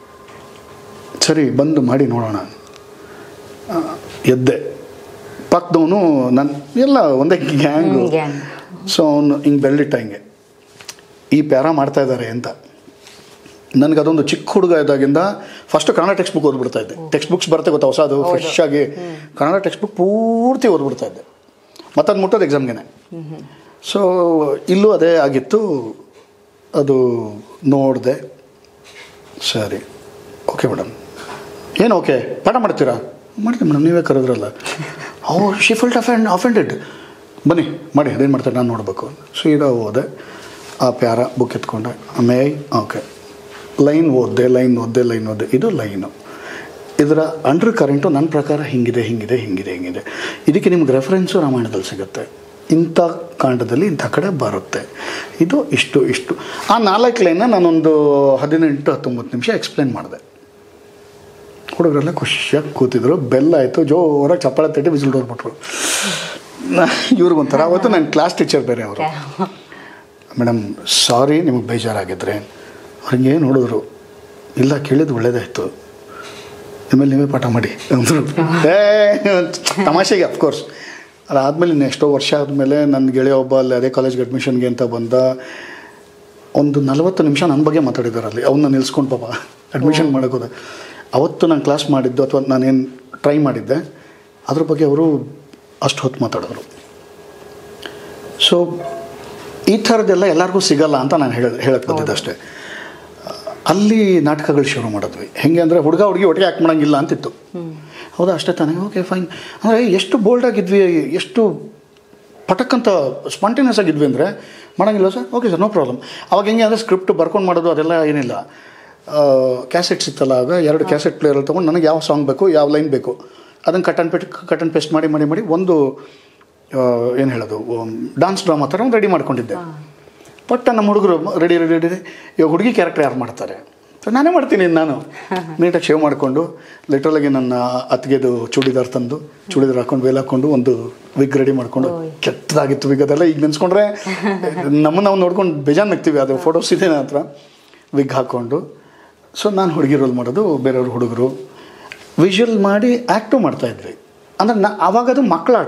ಸರಿ ಬಂದು ಮಾಡಿ ನೋಡೋಣ ಆ, ಎದ್ದೆ ಪಕ್ಕದವನು ನನ್ನ ಎಲ್ಲ ಒಂದೇ ಗ್ಯಾಂಗು ಹ್ಮ್, gang. ಸೊ ಅವನು ಹಿಂಗೆ ಬೆರಳಿಟ್ಟ ಹಿಂಗೆ ಈ ಪ್ಯಾರ ಮಾಡ್ತಾ ಇದ್ದಾರೆ ಅಂತ ನನಗೆ ಅದೊಂದು ಚಿಕ್ಕ ಹುಡುಗ ಇದ್ದಾಗಿಂದ ಫಸ್ಟ್ ಕನ್ನಡ ಟೆಕ್ಸ್ಟ್ ಬುಕ್ ಓದ್ಬಿಡ್ತಾ ಇದ್ದೆ ಟೆಕ್ಸ್ಟ್ ಬುಕ್ಸ್ ಬರುತ್ತೆ ಗೊತ್ತಾ ಹೊಸದು ಫ್ರೆಶ್ ಆಗಿ ಕನ್ನಡ ಟೆಕ್ಸ್ಟ್ ಬುಕ್ ಪೂರ್ತಿ ಓದ್ಬಿಡ್ತಾ ಇದ್ದೆ ಮತ್ತು ಅದು ಮುಟ್ಟೋದು ಎಕ್ಸಾಮ್ಗೆ ಸೊ ಇಲ್ಲೂ ಅದೇ ಆಗಿತ್ತು ಅದು ನೋಡಿದೆ ಸರಿ ಓಕೆ ಮೇಡಮ್ ಏನು ಓಕೆ ಪಾಠ ಮಾಡ್ತೀರಾ ಮಾಡ್ತೀನಿ ಮೇಡಮ್ ನೀವೇ ಕರೆದ್ರಲ್ಲ oh she felt offend offended ಬನ್ನಿ ಮಾಡಿ ಅದೇನು ಮಾಡ್ತಾರೆ ನಾನು ನೋಡಬೇಕು ಸೀದಾ ಹೋದೆ ಆ ಪ್ಯಾರ ಬುಕ್ ಎತ್ಕೊಂಡೆ ಮೇ ಓಕೆ ಲೈನ್ ಓದ್ದೆ ಲೈನ್ ಓದ್ದೆ ಲೈನ್ ಓದ್ದೆ ಇದು ಲೈನು ಇದರ ಅಂಡರ್ ಕರೆಂಟು ನನ್ನ ಪ್ರಕಾರ ಹಿಂಗಿದೆ ಹಿಂಗಿದೆ ಹಿಂಗಿದೆ ಹಿಂಗಿದೆ ಇದಕ್ಕೆ ನಿಮ್ಗೆ ರೆಫರೆನ್ಸು ರಾಮಾಯಣದಲ್ಲಿ ಸಿಗುತ್ತೆ ಇಂಥ ಕಾಂಡದಲ್ಲಿ ಇಂಥ ಕಡೆ ಬರುತ್ತೆ ಇದು ಇಷ್ಟು ಇಷ್ಟು ಆ ನಾಲ್ಕು ಲೈನ್ನ ನಾನೊಂದು ಹದಿನೆಂಟು ಹತ್ತೊಂಬತ್ತು ನಿಮಿಷ ಎಕ್ಸ್ಪ್ಲೇನ್ ಮಾಡಿದೆ ಹುಡುಗರೆಲ್ಲ ಖುಷಿಯಾಗಿ ಕೂತಿದ್ರು ಬೆಲ್ಲ ಆಯಿತು ಜೋರಾಗಿ ಚಪ್ಪಾಳೆ ತಟ್ಟಿ ಬಿಸಿಲು ಹೊಡ್ಬಿಟ್ರು ಇವ್ರಿಗೊಂಥರ ಅವತ್ತು ನನ್ನ ಕ್ಲಾಸ್ ಟೀಚರ್ ಬೇರೆ ಅವರು ಮೇಡಮ್ ಸಾರಿ ನಿಮಗೆ ಬೇಜಾರಾಗಿದ್ರೆ ಅವ್ರಿಗೆ ನೋಡಿದ್ರು ಇಲ್ಲ ಕೇಳಿದ್ದು ಒಳ್ಳೇದಾಯಿತು ಆಮೇಲೆ ನೀವೇ ಪಾಠ ಮಾಡಿ ಅಂದರು ಏ ತಮಾಷೆಗೆ ಅಫ್ಕೋರ್ಸ್ ಅದಾದಮೇಲೆ ಎಷ್ಟೋ ವರ್ಷ ಆದಮೇಲೆ ನನ್ನ ಗೆಳೆಯ ಒಬ್ಬ ಅಲ್ಲಿ ಅದೇ ಕಾಲೇಜ್ಗೆ ಅಡ್ಮಿಷನ್ಗೆ ಅಂತ ಬಂದ ಒಂದು ನಲವತ್ತು ನಿಮಿಷ ನನ್ನ ಬಗ್ಗೆ ಮಾತಾಡಿದ್ದಾರೆ ಅಲ್ಲಿ ಅವನ್ನ ನಿಲ್ಸ್ಕೊಂಡು ಪಾಪ ಅಡ್ಮಿಷನ್ ಮಾಡೋಕೋದೆ ಅವತ್ತು ನಾನು ಕ್ಲಾಸ್ ಮಾಡಿದ್ದು ಅಥವಾ ನಾನೇನು ಟ್ರೈ ಮಾಡಿದ್ದೆ ಅದ್ರ ಬಗ್ಗೆ ಅವರು ಅಷ್ಟು ಹೊತ್ತು ಮಾತಾಡಿದ್ರು ಸೊ ಈ ಥರದ್ದೆಲ್ಲ ಎಲ್ಲರಿಗೂ ಸಿಗಲ್ಲ ಅಂತ ನಾನು ಹೇಳ ಹೇಳಕ್ಕೆ ಬಂದಿದ್ದೆ ಅಷ್ಟೇ ಅಲ್ಲಿ ನಾಟಕಗಳು ಶುರು ಮಾಡಿದ್ವಿ ಹೆಂಗೆ ಅಂದರೆ ಹುಡುಗ ಹುಡುಗಿ ಒಟ್ಟಿಗೆ ಆ್ಯಕ್ಟ್ ಮಾಡೋಂಗಿಲ್ಲ ಅಂತಿತ್ತು ಹೌದಾ ಅಷ್ಟೇ ತಾನೇ ಓಕೆ ಫೈನ್ ಅಂದರೆ ಎಷ್ಟು ಬೋಲ್ಡ್ ಆಗಿದ್ವಿ ಎಷ್ಟು ಪಟಕ್ ಅಂತ ಸ್ಪಾಂಟೇನಿಯಸ್ ಆಗಿದ್ವಿ ಅಂದರೆ ಮಾಡೋಂಗಿಲ್ಲ sir okay sir no problem ಅವಾಗ ಹೆಂಗೆ ಅಂದರೆ ಸ್ಕ್ರಿಪ್ಟ್ ಬರ್ಕೊಂಡು ಮಾಡೋದು ಅದೆಲ್ಲ ಏನಿಲ್ಲ ಕ್ಯಾಸೆಟ್ ಸಿಕ್ತಲ್ಲ ಆಗ ಎರಡು ಕ್ಯಾಸೆಟ್ ಪ್ಲೇಯರಲ್ಲಿ ತೊಗೊಂಡು ನನಗೆ ಯಾವ ಸಾಂಗ್ ಬೇಕು ಯಾವ ಲೈನ್ ಬೇಕು ಅದನ್ನು cut and paste cut and paste ಮಾಡಿ ಮಾಡಿ ಮಾಡಿ ಒಂದು ಏನು ಹೇಳೋದು ಡಾನ್ಸ್ ಡ್ರಾಮಾ ಥರ ಒಂದು ರೆಡಿ ಮಾಡ್ಕೊಂಡಿದ್ದೆ ಬಟ್ ನಮ್ಮ ಹುಡುಗರು ರೆಡಿ ರೆಡಿ ರೆಡಿ ಇವಾಗ ಹುಡುಗಿ ಕ್ಯಾರೆಕ್ಟರ್ ಯಾರು ಮಾಡ್ತಾರೆ ಸೊ ನಾನೇ ಮಾಡ್ತೀನಿ ನಾನು ನೀಟಾಗಿ ಶೇವ್ ಮಾಡಿಕೊಂಡು ಲಿಟ್ರಲಾಗಿ ನನ್ನ ಅತ್ತಿಗೆದು ಚೂಡಿದಾರ್ ತಂದು ಚೂಡಿದಾರ್ ಹಾಕೊಂಡು ವೇಲ್ ಹಾಕ್ಕೊಂಡು ಒಂದು ವಿಗ್ ರೆಡಿ ಮಾಡಿಕೊಂಡು ಕೆಟ್ಟದಾಗಿತ್ತು ವಿಗ್ ಅದೆಲ್ಲ ಈಗ ನೆನೆಸ್ಕೊಂಡ್ರೆ ನಮ್ಮನ್ನು ನಾವು ನೋಡ್ಕೊಂಡು ಬೇಜಾನ್ ನಗ್ತೀವಿ ಅದು ಫೋಟೋಸ್ ಇದೆ ನನ್ನ ಹತ್ರ ವಿಗ್ ಹಾಕ್ಕೊಂಡು ಸೊ ನಾನು ಹುಡುಗಿ ರೋಲ್ ಮಾಡೋದು ಬೇರೆಯವ್ರ ಹುಡುಗರು ವಿಜುವಲ್ ಮಾಡಿ ಆ್ಯಕ್ಟು ಮಾಡ್ತಾಯಿದ್ವಿ ಅಂದರೆ ನಾ ಆವಾಗ ಅದು ಮಕ್ಕಳಾಟ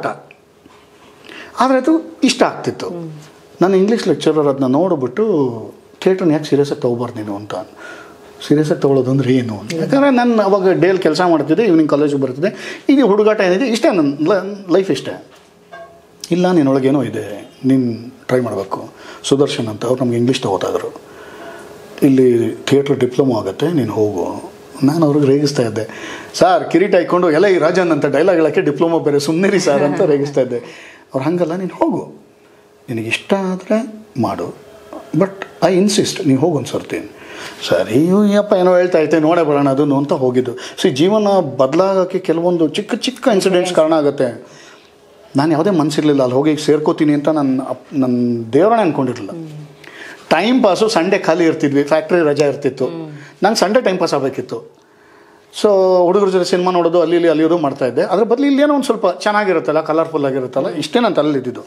ಆದರೆ ಅದು ಇಷ್ಟ ಆಗ್ತಿತ್ತು ನಾನು ಇಂಗ್ಲೀಷ್ ಲೆಕ್ಚರರ್ ಅದನ್ನ ನೋಡಿಬಿಟ್ಟು ಥಿಯೇಟ್ರನ್ನ ಯಾಕೆ ಸೀರಿಯಸ್ಸಾಗಿ ತೊಗೋಬಾರ್ದು ನೀನು ಅಂತ ಸೀರಿಯಸ್ಸಾಗಿ ತೊಗೊಳೋದು ಅಂದ್ರೆ ಏನು ಅಂತ ಯಾಕಂದರೆ ನಾನು ಅವಾಗ ಡೇಲಿ ಕೆಲಸ ಮಾಡ್ತಿದ್ದೆ ಈವ್ನಿಂಗ್ ಕಾಲೇಜಿಗೆ ಬರ್ತಿದ್ದೆ ಇದು ಹುಡುಗಾಟ ಏನಿದೆ ಇಷ್ಟೇ ನನ್ನ ಲೈಫ್ ಇಷ್ಟೇ ಇಲ್ಲ ನಿನ್ನೊಳಗೇನೋ ಇದೆ ನೀನು ಟ್ರೈ ಮಾಡಬೇಕು ಸುದರ್ಶನ್ ಅಂತ ಅವ್ರು ನಮ್ಗೆ ಇಂಗ್ಲೀಷ್ ತೊಗೋತಾ ಇದ್ರು ಇಲ್ಲಿ ಥಿಯೇಟ್ರ್ ಡಿಪ್ಲೊಮೊ ಆಗುತ್ತೆ ನೀನು ಹೋಗು ನಾನು ಅವ್ರಿಗೆ ರೇಗಿಸ್ತಾ ಇದ್ದೆ ಸರ್ ಕಿರೀಟ ಹಾಕ್ಕೊಂಡು ಎಲ್ಲ ಈ ರಾಜನ್ ಅಂತ ಡೈಲಾಗ್ ಹೇಳೋಕ್ಕೆ ಡಿಪ್ಲೊಮೊ ಬೇರೆ ಸುಮ್ಮನಿರಿ ಸರ್ ಅಂತ ರೇಗಿಸ್ತಾ ಇದ್ದೆ ಅವ್ರು ಹಾಗಲ್ಲ ನೀನು ಹೋಗು ನಿನಗೆ ಇಷ್ಟ ಆದರೆ ಮಾಡು ಬಟ್ ಐ ಇನ್ಸಿಸ್ಟ್ ನೀವು ಹೋಗು ಒಂದು ಸರ್ತಿ ಸರಿ ಅಪ್ಪ ಏನೋ ಹೇಳ್ತಾ ಐತೆ ನೋಡೇ ಬರೋಣ ಅದನ್ನು ಅಂತ ಹೋಗಿದ್ದು ಸೊ ಜೀವನ ಬದಲಾಗೋಕ್ಕೆ ಕೆಲವೊಂದು ಚಿಕ್ಕ ಚಿಕ್ಕ ಇನ್ಸಿಡೆಂಟ್ಸ್ ಕಾರಣ ಆಗುತ್ತೆ ನಾನು ಯಾವುದೇ ಮನಸ್ಸಿರಲಿಲ್ಲ ಅಲ್ಲಿ ಹೋಗಿ ಸೇರ್ಕೋತೀನಿ ಅಂತ ನನ್ನ ಅಪ್ ನನ್ನ ದೇವರೇ ಅಂದ್ಕೊಂಡಿರಲಿಲ್ಲ ಟೈಮ್ ಪಾಸು ಸಂಡೇ ಖಾಲಿ ಇರ್ತಿದ್ವಿ ಫ್ಯಾಕ್ಟ್ರಿ ರಜಾ ಇರ್ತಿತ್ತು ನಂಗೆ ಸಂಡೇ ಟೈಮ್ ಪಾಸ್ ಆಗಬೇಕಿತ್ತು ಸೊ ಹುಡುಗರ ಜೊತೆ ಸಿನಿಮಾ ನೋಡೋದು ಅಲ್ಲಿ ಇಲ್ಲಿ ಅಲಿಯೋದು ಮಾಡ್ತಾ ಇದ್ದೆ ಅದ್ರ ಬದಲು ಇಲ್ಲೇನೋ ಒಂದು ಸ್ವಲ್ಪ ಚೆನ್ನಾಗಿರುತ್ತಲ್ಲ ಕಲರ್ಫುಲ್ ಆಗಿರುತ್ತಲ್ಲ ಇಷ್ಟೇ ನಾನು ತಲೆಯಲ್ಲಿ ಇದ್ದಿದ್ದು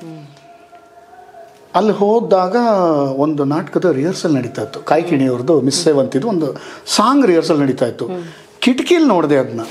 ಅಲ್ಲಿ ಹೋದಾಗ ಒಂದು ನಾಟಕದ ರಿಹರ್ಸಲ್ ನಡೀತಾ ಇತ್ತು ಕಾಯಿ ಕಿಣಿಯವ್ರದ್ದು ಮಿಸ್ ಸೇವಂತಿದ್ದು ಒಂದು ಸಾಂಗ್ ರಿಹರ್ಸಲ್ ನಡೀತಾ ಇತ್ತು ಕಿಟಕಿಯಲ್ಲಿ ನೋಡಿದೆ ಅದನ್ನ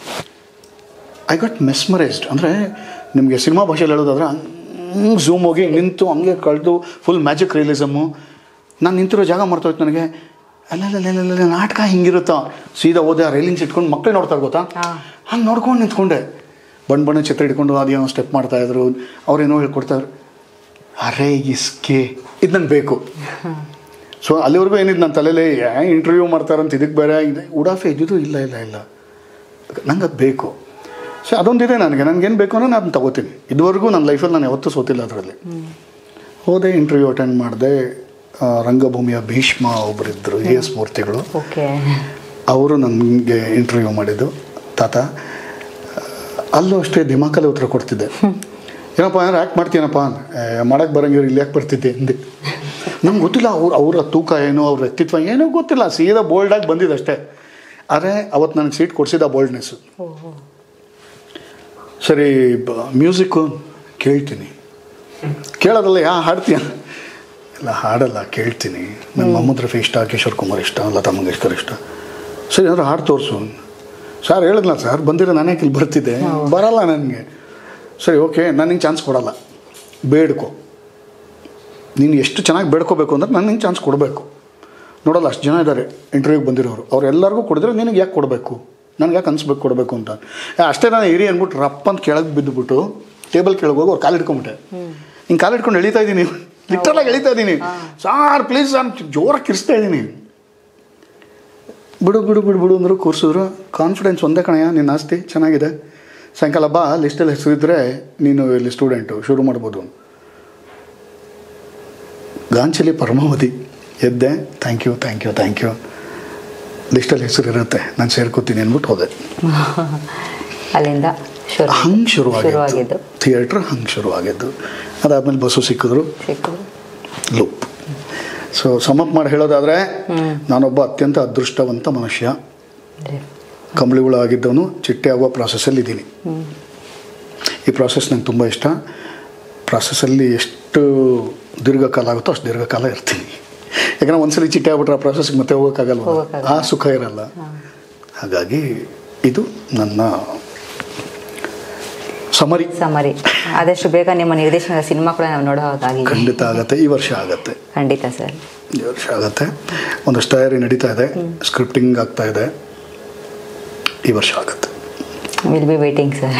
ಐ ಗಾಟ್ ಮೆಸ್ಮರೈಸ್ಡ್ ಅಂದರೆ ನಿಮಗೆ ಸಿನಿಮಾ ಭಾಷೆಯಲ್ಲಿ ಹೇಳೋದಾದ್ರೆ ಹಂಗೆ ಝೂಮ್ ಹೋಗಿ ನಿಂತು ಹಂಗೆ ಕಳೆದು ಫುಲ್ ಮ್ಯಾಜಿಕ್ ರಿಯಲಿಸಮು ನಾನು ನಿಂತಿರೋ ಜಾಗ ಮರ್ತೋಯ್ತು ನನಗೆ ಅಲ್ಲ ನಾಟಕ ಹಿಂಗಿರುತ್ತಾ ಸೀದಾ ಹೋದೆ ಆ ರೈಲಿಂಗ್ಸ್ ಇಟ್ಕೊಂಡು ಮಕ್ಕಳು ನೋಡ್ತಾರೆ ಗೊತ್ತಾ ಹಂಗೆ ನೋಡ್ಕೊಂಡು ನಿಂತ್ಕೊಂಡೆ ಬಣ್ಣ ಬಣ್ಣ ಛತ್ರ ಹಿಡ್ಕೊಂಡು ಅದೇನೋ ಸ್ಟೆಪ್ ಮಾಡ್ತಾಯಿದ್ರು ಅವ್ರೇನೋ ಹೇಳ್ಕೊಡ್ತಾಯಿದ್ರು ಅರೆ ಇಸ್ಕೆ ಇದು ನಂಗೆ ಬೇಕು ಸೊ ಅಲ್ಲಿವರೆಗೂ ಏನಿದ್ದು ನನ್ನ ತಲೆಯಲ್ಲಿ ಇಂಟರ್ವ್ಯೂ ಮಾಡ್ತಾರಂತ ಇದಕ್ಕೆ ಬೇರೆ ಇದೆ ಉಡಾಫೆ ಇದ್ದಿದ್ದು ಇಲ್ಲ ಇಲ್ಲ ಇಲ್ಲ ನಂಗೆ ಅದು ಬೇಕು ಸೊ ಅದೊಂದಿದೆ ನನಗೆ ನನಗೇನು ಬೇಕು ಅನ್ನೋ ನಾನು ತಗೋತೀನಿ ಇದುವರೆಗೂ ನನ್ನ ಲೈಫಲ್ಲಿ ನಾನು ಯಾವತ್ತೂ ಸೋತಿಲ್ಲ ಅದರಲ್ಲಿ ಹೋದೆ ಇಂಟರ್ವ್ಯೂ ಅಟೆಂಡ್ ಮಾಡಿದೆ ಆ, ರಂಗಭೂಮಿಯ ಭೀಷ್ಮ ಒಬ್ಬರಿದ್ದರು ಎ ಎಸ್ ಮೂರ್ತಿಗಳು ಓಕೆ ಅವರು ನನಗೆ ಇಂಟರ್ವ್ಯೂ ಮಾಡಿದ್ದು ತಾತ ಅಲ್ಲೂ ಅಷ್ಟೇ ದಿಮಾಕಲ್ಲಿ ಉತ್ತರ ಕೊಡ್ತಿದ್ದೆ ಏನಪ್ಪ ಏನಾರು ಆ್ಯಕ್ಟ್ ಮಾಡ್ತೀನಪ್ಪ ಮಾಡಕ್ಕೆ ಬರಂಗಿವ್ರು ಇಲ್ಲಿ ಯಾಕೆ ಬರ್ತಿದ್ದೆ ಅಂದೆ ನಂಗೆ ಗೊತ್ತಿಲ್ಲ ಅವ್ರು ಅವರ ತೂಕ ಏನು ಅವ್ರ ವ್ಯಕ್ತಿತ್ವ ಏನೂ ಗೊತ್ತಿಲ್ಲ ಸೀದಾ ಬೋಲ್ಡಾಗಿ ಬಂದಿದ್ದು ಅಷ್ಟೇ ಆದರೆ ಅವತ್ತು ನನಗೆ ಸೀಟ್ ಕೊಡಿಸಿದ ಬೋಲ್ಡ್ನೆಸ್ಸು ಸರಿ ಮ್ಯೂಸಿಕ್ಕು ಕೇಳ್ತೀನಿ ಕೇಳೋದಲ್ಲ ಯಾ ಹಾಡ್ತೀಯ ಇಲ್ಲ ಹಾಡಲ್ಲ ಕೇಳ್ತೀನಿ ನನ್ನ ಮೊಹಮ್ಮದ್ ರಫಿ ಇಷ್ಟ ಕಿಶೋರ್ ಕುಮಾರ್ ಇಷ್ಟ ಲತಾ ಮಂಗೇಶ್ಕರ್ ಇಷ್ಟ ಸರಿ ಅಂದ್ರೆ ಹಾಡು ತೋರಿಸು ಸರ್ ಹೇಳಿದ್ನಲ್ಲ ಸರ್ ಬಂದಿರೋ ನಾನೇ ಇಲ್ಲಿ ಬರ್ತಿದ್ದೆ ಬರಲ್ಲ ನನಗೆ ಸರಿ ಓಕೆ ನನಗೆ ಚಾನ್ಸ್ ಕೊಡಲ್ಲ ಬೇಡ್ಕೊ ನೀನು ಎಷ್ಟು ಚೆನ್ನಾಗಿ ಬೇಡ್ಕೋಬೇಕು ಅಂದ್ರೆ ನನಗೆ ಚಾನ್ಸ್ ಕೊಡಬೇಕು ನೋಡಲ್ಲ ಅಷ್ಟು ಜನ ಇದ್ದಾರೆ ಇಂಟರ್ವ್ಯೂಗೆ ಬಂದಿರೋರು ಅವ್ರೆಲ್ಲರಿಗೂ ಕೊಡಿದ್ರೆ ನಿನಗೆ ಯಾಕೆ ಕೊಡಬೇಕು ನನಗೆ ಯಾಕೆ ಅನ್ಸ್ಬೇಕು ಕೊಡಬೇಕು ಅಂತ ಏ, ಅಷ್ಟೇ ನಾನು ಹಿರಿ ಅಂದ್ಬಿಟ್ಟು ರಪ್ಪ ಅಂತ ಕೆಳಗೆ ಬಿದ್ದುಬಿಟ್ಟು ಟೇಬಲ್ ಕೆಳಗೆ ಹೋಗಿ ಅವ್ರು ಕಾಲು ಹಿಡ್ಕೊಂಬಿಟ್ಟೆ ಹಿಂಗೆ ಕಾಲು ಹಿಡ್ಕೊಂಡು ಎಳಿತಾ ಇದ್ದೀನಿ ಲಿಟ್ರಲಾಗಿ ಎಳಿತಾ ಇದ್ದೀನಿ ಸಾರ್ ಪ್ಲೀಸ್ ನಾನು ಜೋರಾಗಿ ಕಿರಿಸ್ತಾ ಇದ್ದೀನಿ ಬಿಡು ಬಿಡು ಬಿಡು ಬಿಡು ಅಂದರು ಕೂರಿಸಿದ್ರು ಕಾನ್ಫಿಡೆನ್ಸ್ ಒಂದೇ ಕಣಯ್ಯ ನಿನ್ನ ಆಸ್ತಿ ಚೆನ್ನಾಗಿದೆ ಸಾಯಂಕಾಲ ಬಾ ಲಿಸ್ಟಲ್ಲಿ ಹೆಸರಿದ್ರೆ ನೀನು ಇಲ್ಲಿ ಸ್ಟೂಡೆಂಟು ಶುರು ಮಾಡ್ಬೋದು ಗಾಂಚಲಿ ಪರಮಾವಧಿ ಎದ್ದೆ thank you thank you thank you ಲಿಸ್ಟಲ್ಲಿ ಹೆಸರು ಇರುತ್ತೆ ನಾನು ಸೇರ್ಕೋತೀನಿ ಅಂದ್ಬಿಟ್ಟು ಹೋದೆ ಅಲ್ಲಿಂದ ಶುರು ಹಂಗೆ ಶುರುವಾಗಿದ್ದು ಶುರುವಾಗಿದ್ದು ಥಿಯೇಟ್ರ್ ಹಂಗೆ ಶುರುವಾಗಿದ್ದು ಅದಾದಮೇಲೆ ಬಸ್ಸು ಸಿಕ್ಕಿದ್ರು ಸಿಕ್ಕಿದ್ರು ಲೂಪ್ ಸೊ ಸಮಪ್ ಮಾಡಿ ಹೇಳೋದಾದರೆ ನಾನೊಬ್ಬ ಅತ್ಯಂತ ಅದೃಷ್ಟವಂತ ಮನುಷ್ಯ ಕಂಬಳಿಗಳು ಆಗಿದ್ದವನು ಚಿಟ್ಟೆ ಆಗುವ ಪ್ರಾಸೆಸ್ಸಲ್ಲಿ ಇದ್ದೀನಿ ಈ ಪ್ರಾಸೆಸ್ ನಂಗೆ ತುಂಬ ಇಷ್ಟ ಪ್ರಾಸೆಸ್ಸಲ್ಲಿ ಎಷ್ಟು ದೀರ್ಘಕಾಲ ಆಗುತ್ತೋ ಅಷ್ಟು ದೀರ್ಘಕಾಲ ಇರ್ತೀನಿ ಯಾಕಂದ್ರೆ ಒಂದ್ಸಲಿ ಚಿಟ್ಟೆ ಆಗ್ಬಿಟ್ರೆ ಆ ಪ್ರಾಸೆಸ್ಗೆ ಮತ್ತೆ ಹೋಗೋಕ್ಕಾಗಲ್ವ ಹೋಗೋಕ್ಕಾಗಲ್ಲ. ಆ ಸುಖ ಇರಲ್ಲ ಹಾಗಾಗಿ ಇದು ನನ್ನ ಸಮರಿ ಸಮರಿ ಆದಷ್ಟು ಬೇಗ ನಿಮ್ಮ ನಿರ್ದೇಶನದ ಸಿನಿಮಾ ಕೂಡ ನಾವು ನೋಡೋ ಹಾಗಾಗಿದೆ ಖಂಡಿತ ಆಗತ್ತೆ ಈ ವರ್ಷ ಆಗತ್ತೆ ಖಂಡಿತ ಸರ್ ಈ ವರ್ಷ ಆಗತ್ತೆ ಒಂದಷ್ಟು ತಯಾರಿ ನಡೀತಾ ಇದೆ ಸ್ಕ್ರಿಪ್ಟಿಂಗ್ ಆಗ್ತಾ ಇದೆ ಈ ವರ್ಷ ಆಗತ್ತೆ will be waiting sir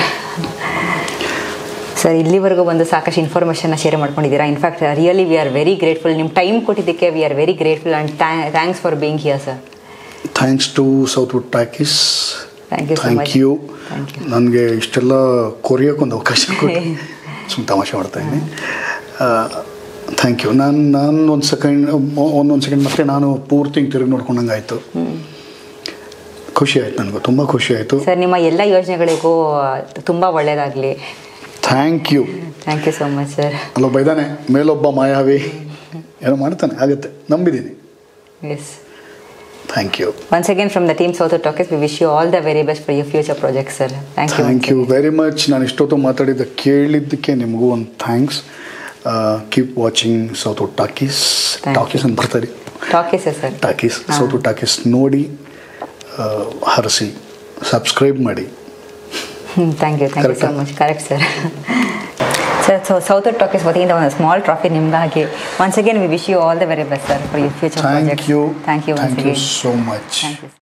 sir ಇಲ್ಲಿವರೆಗೂ ಬಂದು ಸಾಕಷ್ಟು ಇನ್ಫಾರ್ಮೇಷನ್ನ ಶೇರ್ ಮಾಡ್ಕೊಂಡಿದ್ದೀರಾ in fact really we are very grateful ನಿಮ್ಮ ಟೈಮ್ ಕೊಟ್ಟಿದ್ದಕ್ಕೆ we are very grateful and thanks for being here sir thanks to Southwood talkies thank you so thank much you thank you ನನಗೆ ಇಷ್ಟೆಲ್ಲ ಕೊರಿಯೋಕ್ಕೊಂದು ಅವಕಾಶ ಕೊಟ್ಟು ಸುಮ್ಮನೆ ತಮಾಷೆ ಮಾಡ್ತಾ ಇದ್ದೀನಿ ಥ್ಯಾಂಕ್ ಯು ನಾನು ನಾನು ಒಂದು ಸೆಕೆಂಡ್ ಒಂದೊಂದು ಸೆಕೆಂಡ್ ಮತ್ತೆ ನಾನು ಪೂರ್ತಿ ಹಿಂಗೆ ತಿರುಗಿ ನೋಡ್ಕೊಂಡಂಗೆ ಆಯಿತು ಖುಷಿ ಆಯ್ತು ನನಗೂ ತುಂಬ ಖುಷಿ ಆಯಿತು ಸರ್ ನಿಮ್ಮ ಎಲ್ಲ ಯೋಜನೆಗಳಿಗೂ ತುಂಬ ಒಳ್ಳೆಯದಾಗಲಿ thank you thank you so much sir ಅಲ್ಲೊಬ್ಬ ಇದ್ದಾನೆ ಮೇಲೊಬ್ಬ ಮಾಯಾವಿ ಏನೋ ಮಾಡ್ತಾನೆ ಆಗುತ್ತೆ ನಂಬಿದ್ದೀನಿ yes thank you once again from the team South talkies we wish you all the very best for your future project sir thank you thank you very much ನಾನು ಇಷ್ಟೊತ್ತು ಮಾತಾಡಿದ್ದ ಕೇಳಿದ್ದಕ್ಕೆ ನಿಮಗೂ ಒಂದು thanks keep watching Southwood talkies Thank you. Talkies ಅಂತ ಬರ್ತಾರೆ talkies sir talkies Southwood talkies ನೋಡಿ ಆ, ಹರಸಿ ಸಬ್ಸ್ಕ್ರೈಬ್ ಮಾಡಿ thank you thank you so Correct. Much correct sir sir so South talkies ವತಿಯಿಂದ ಒಂದು ಸ್ಮಾಲ್ ಟ್ರಾಫಿ ನಿಮಗಾಗಿ once again we wish you all the very best sir for your future thank project you thank you once thank you again so much thank you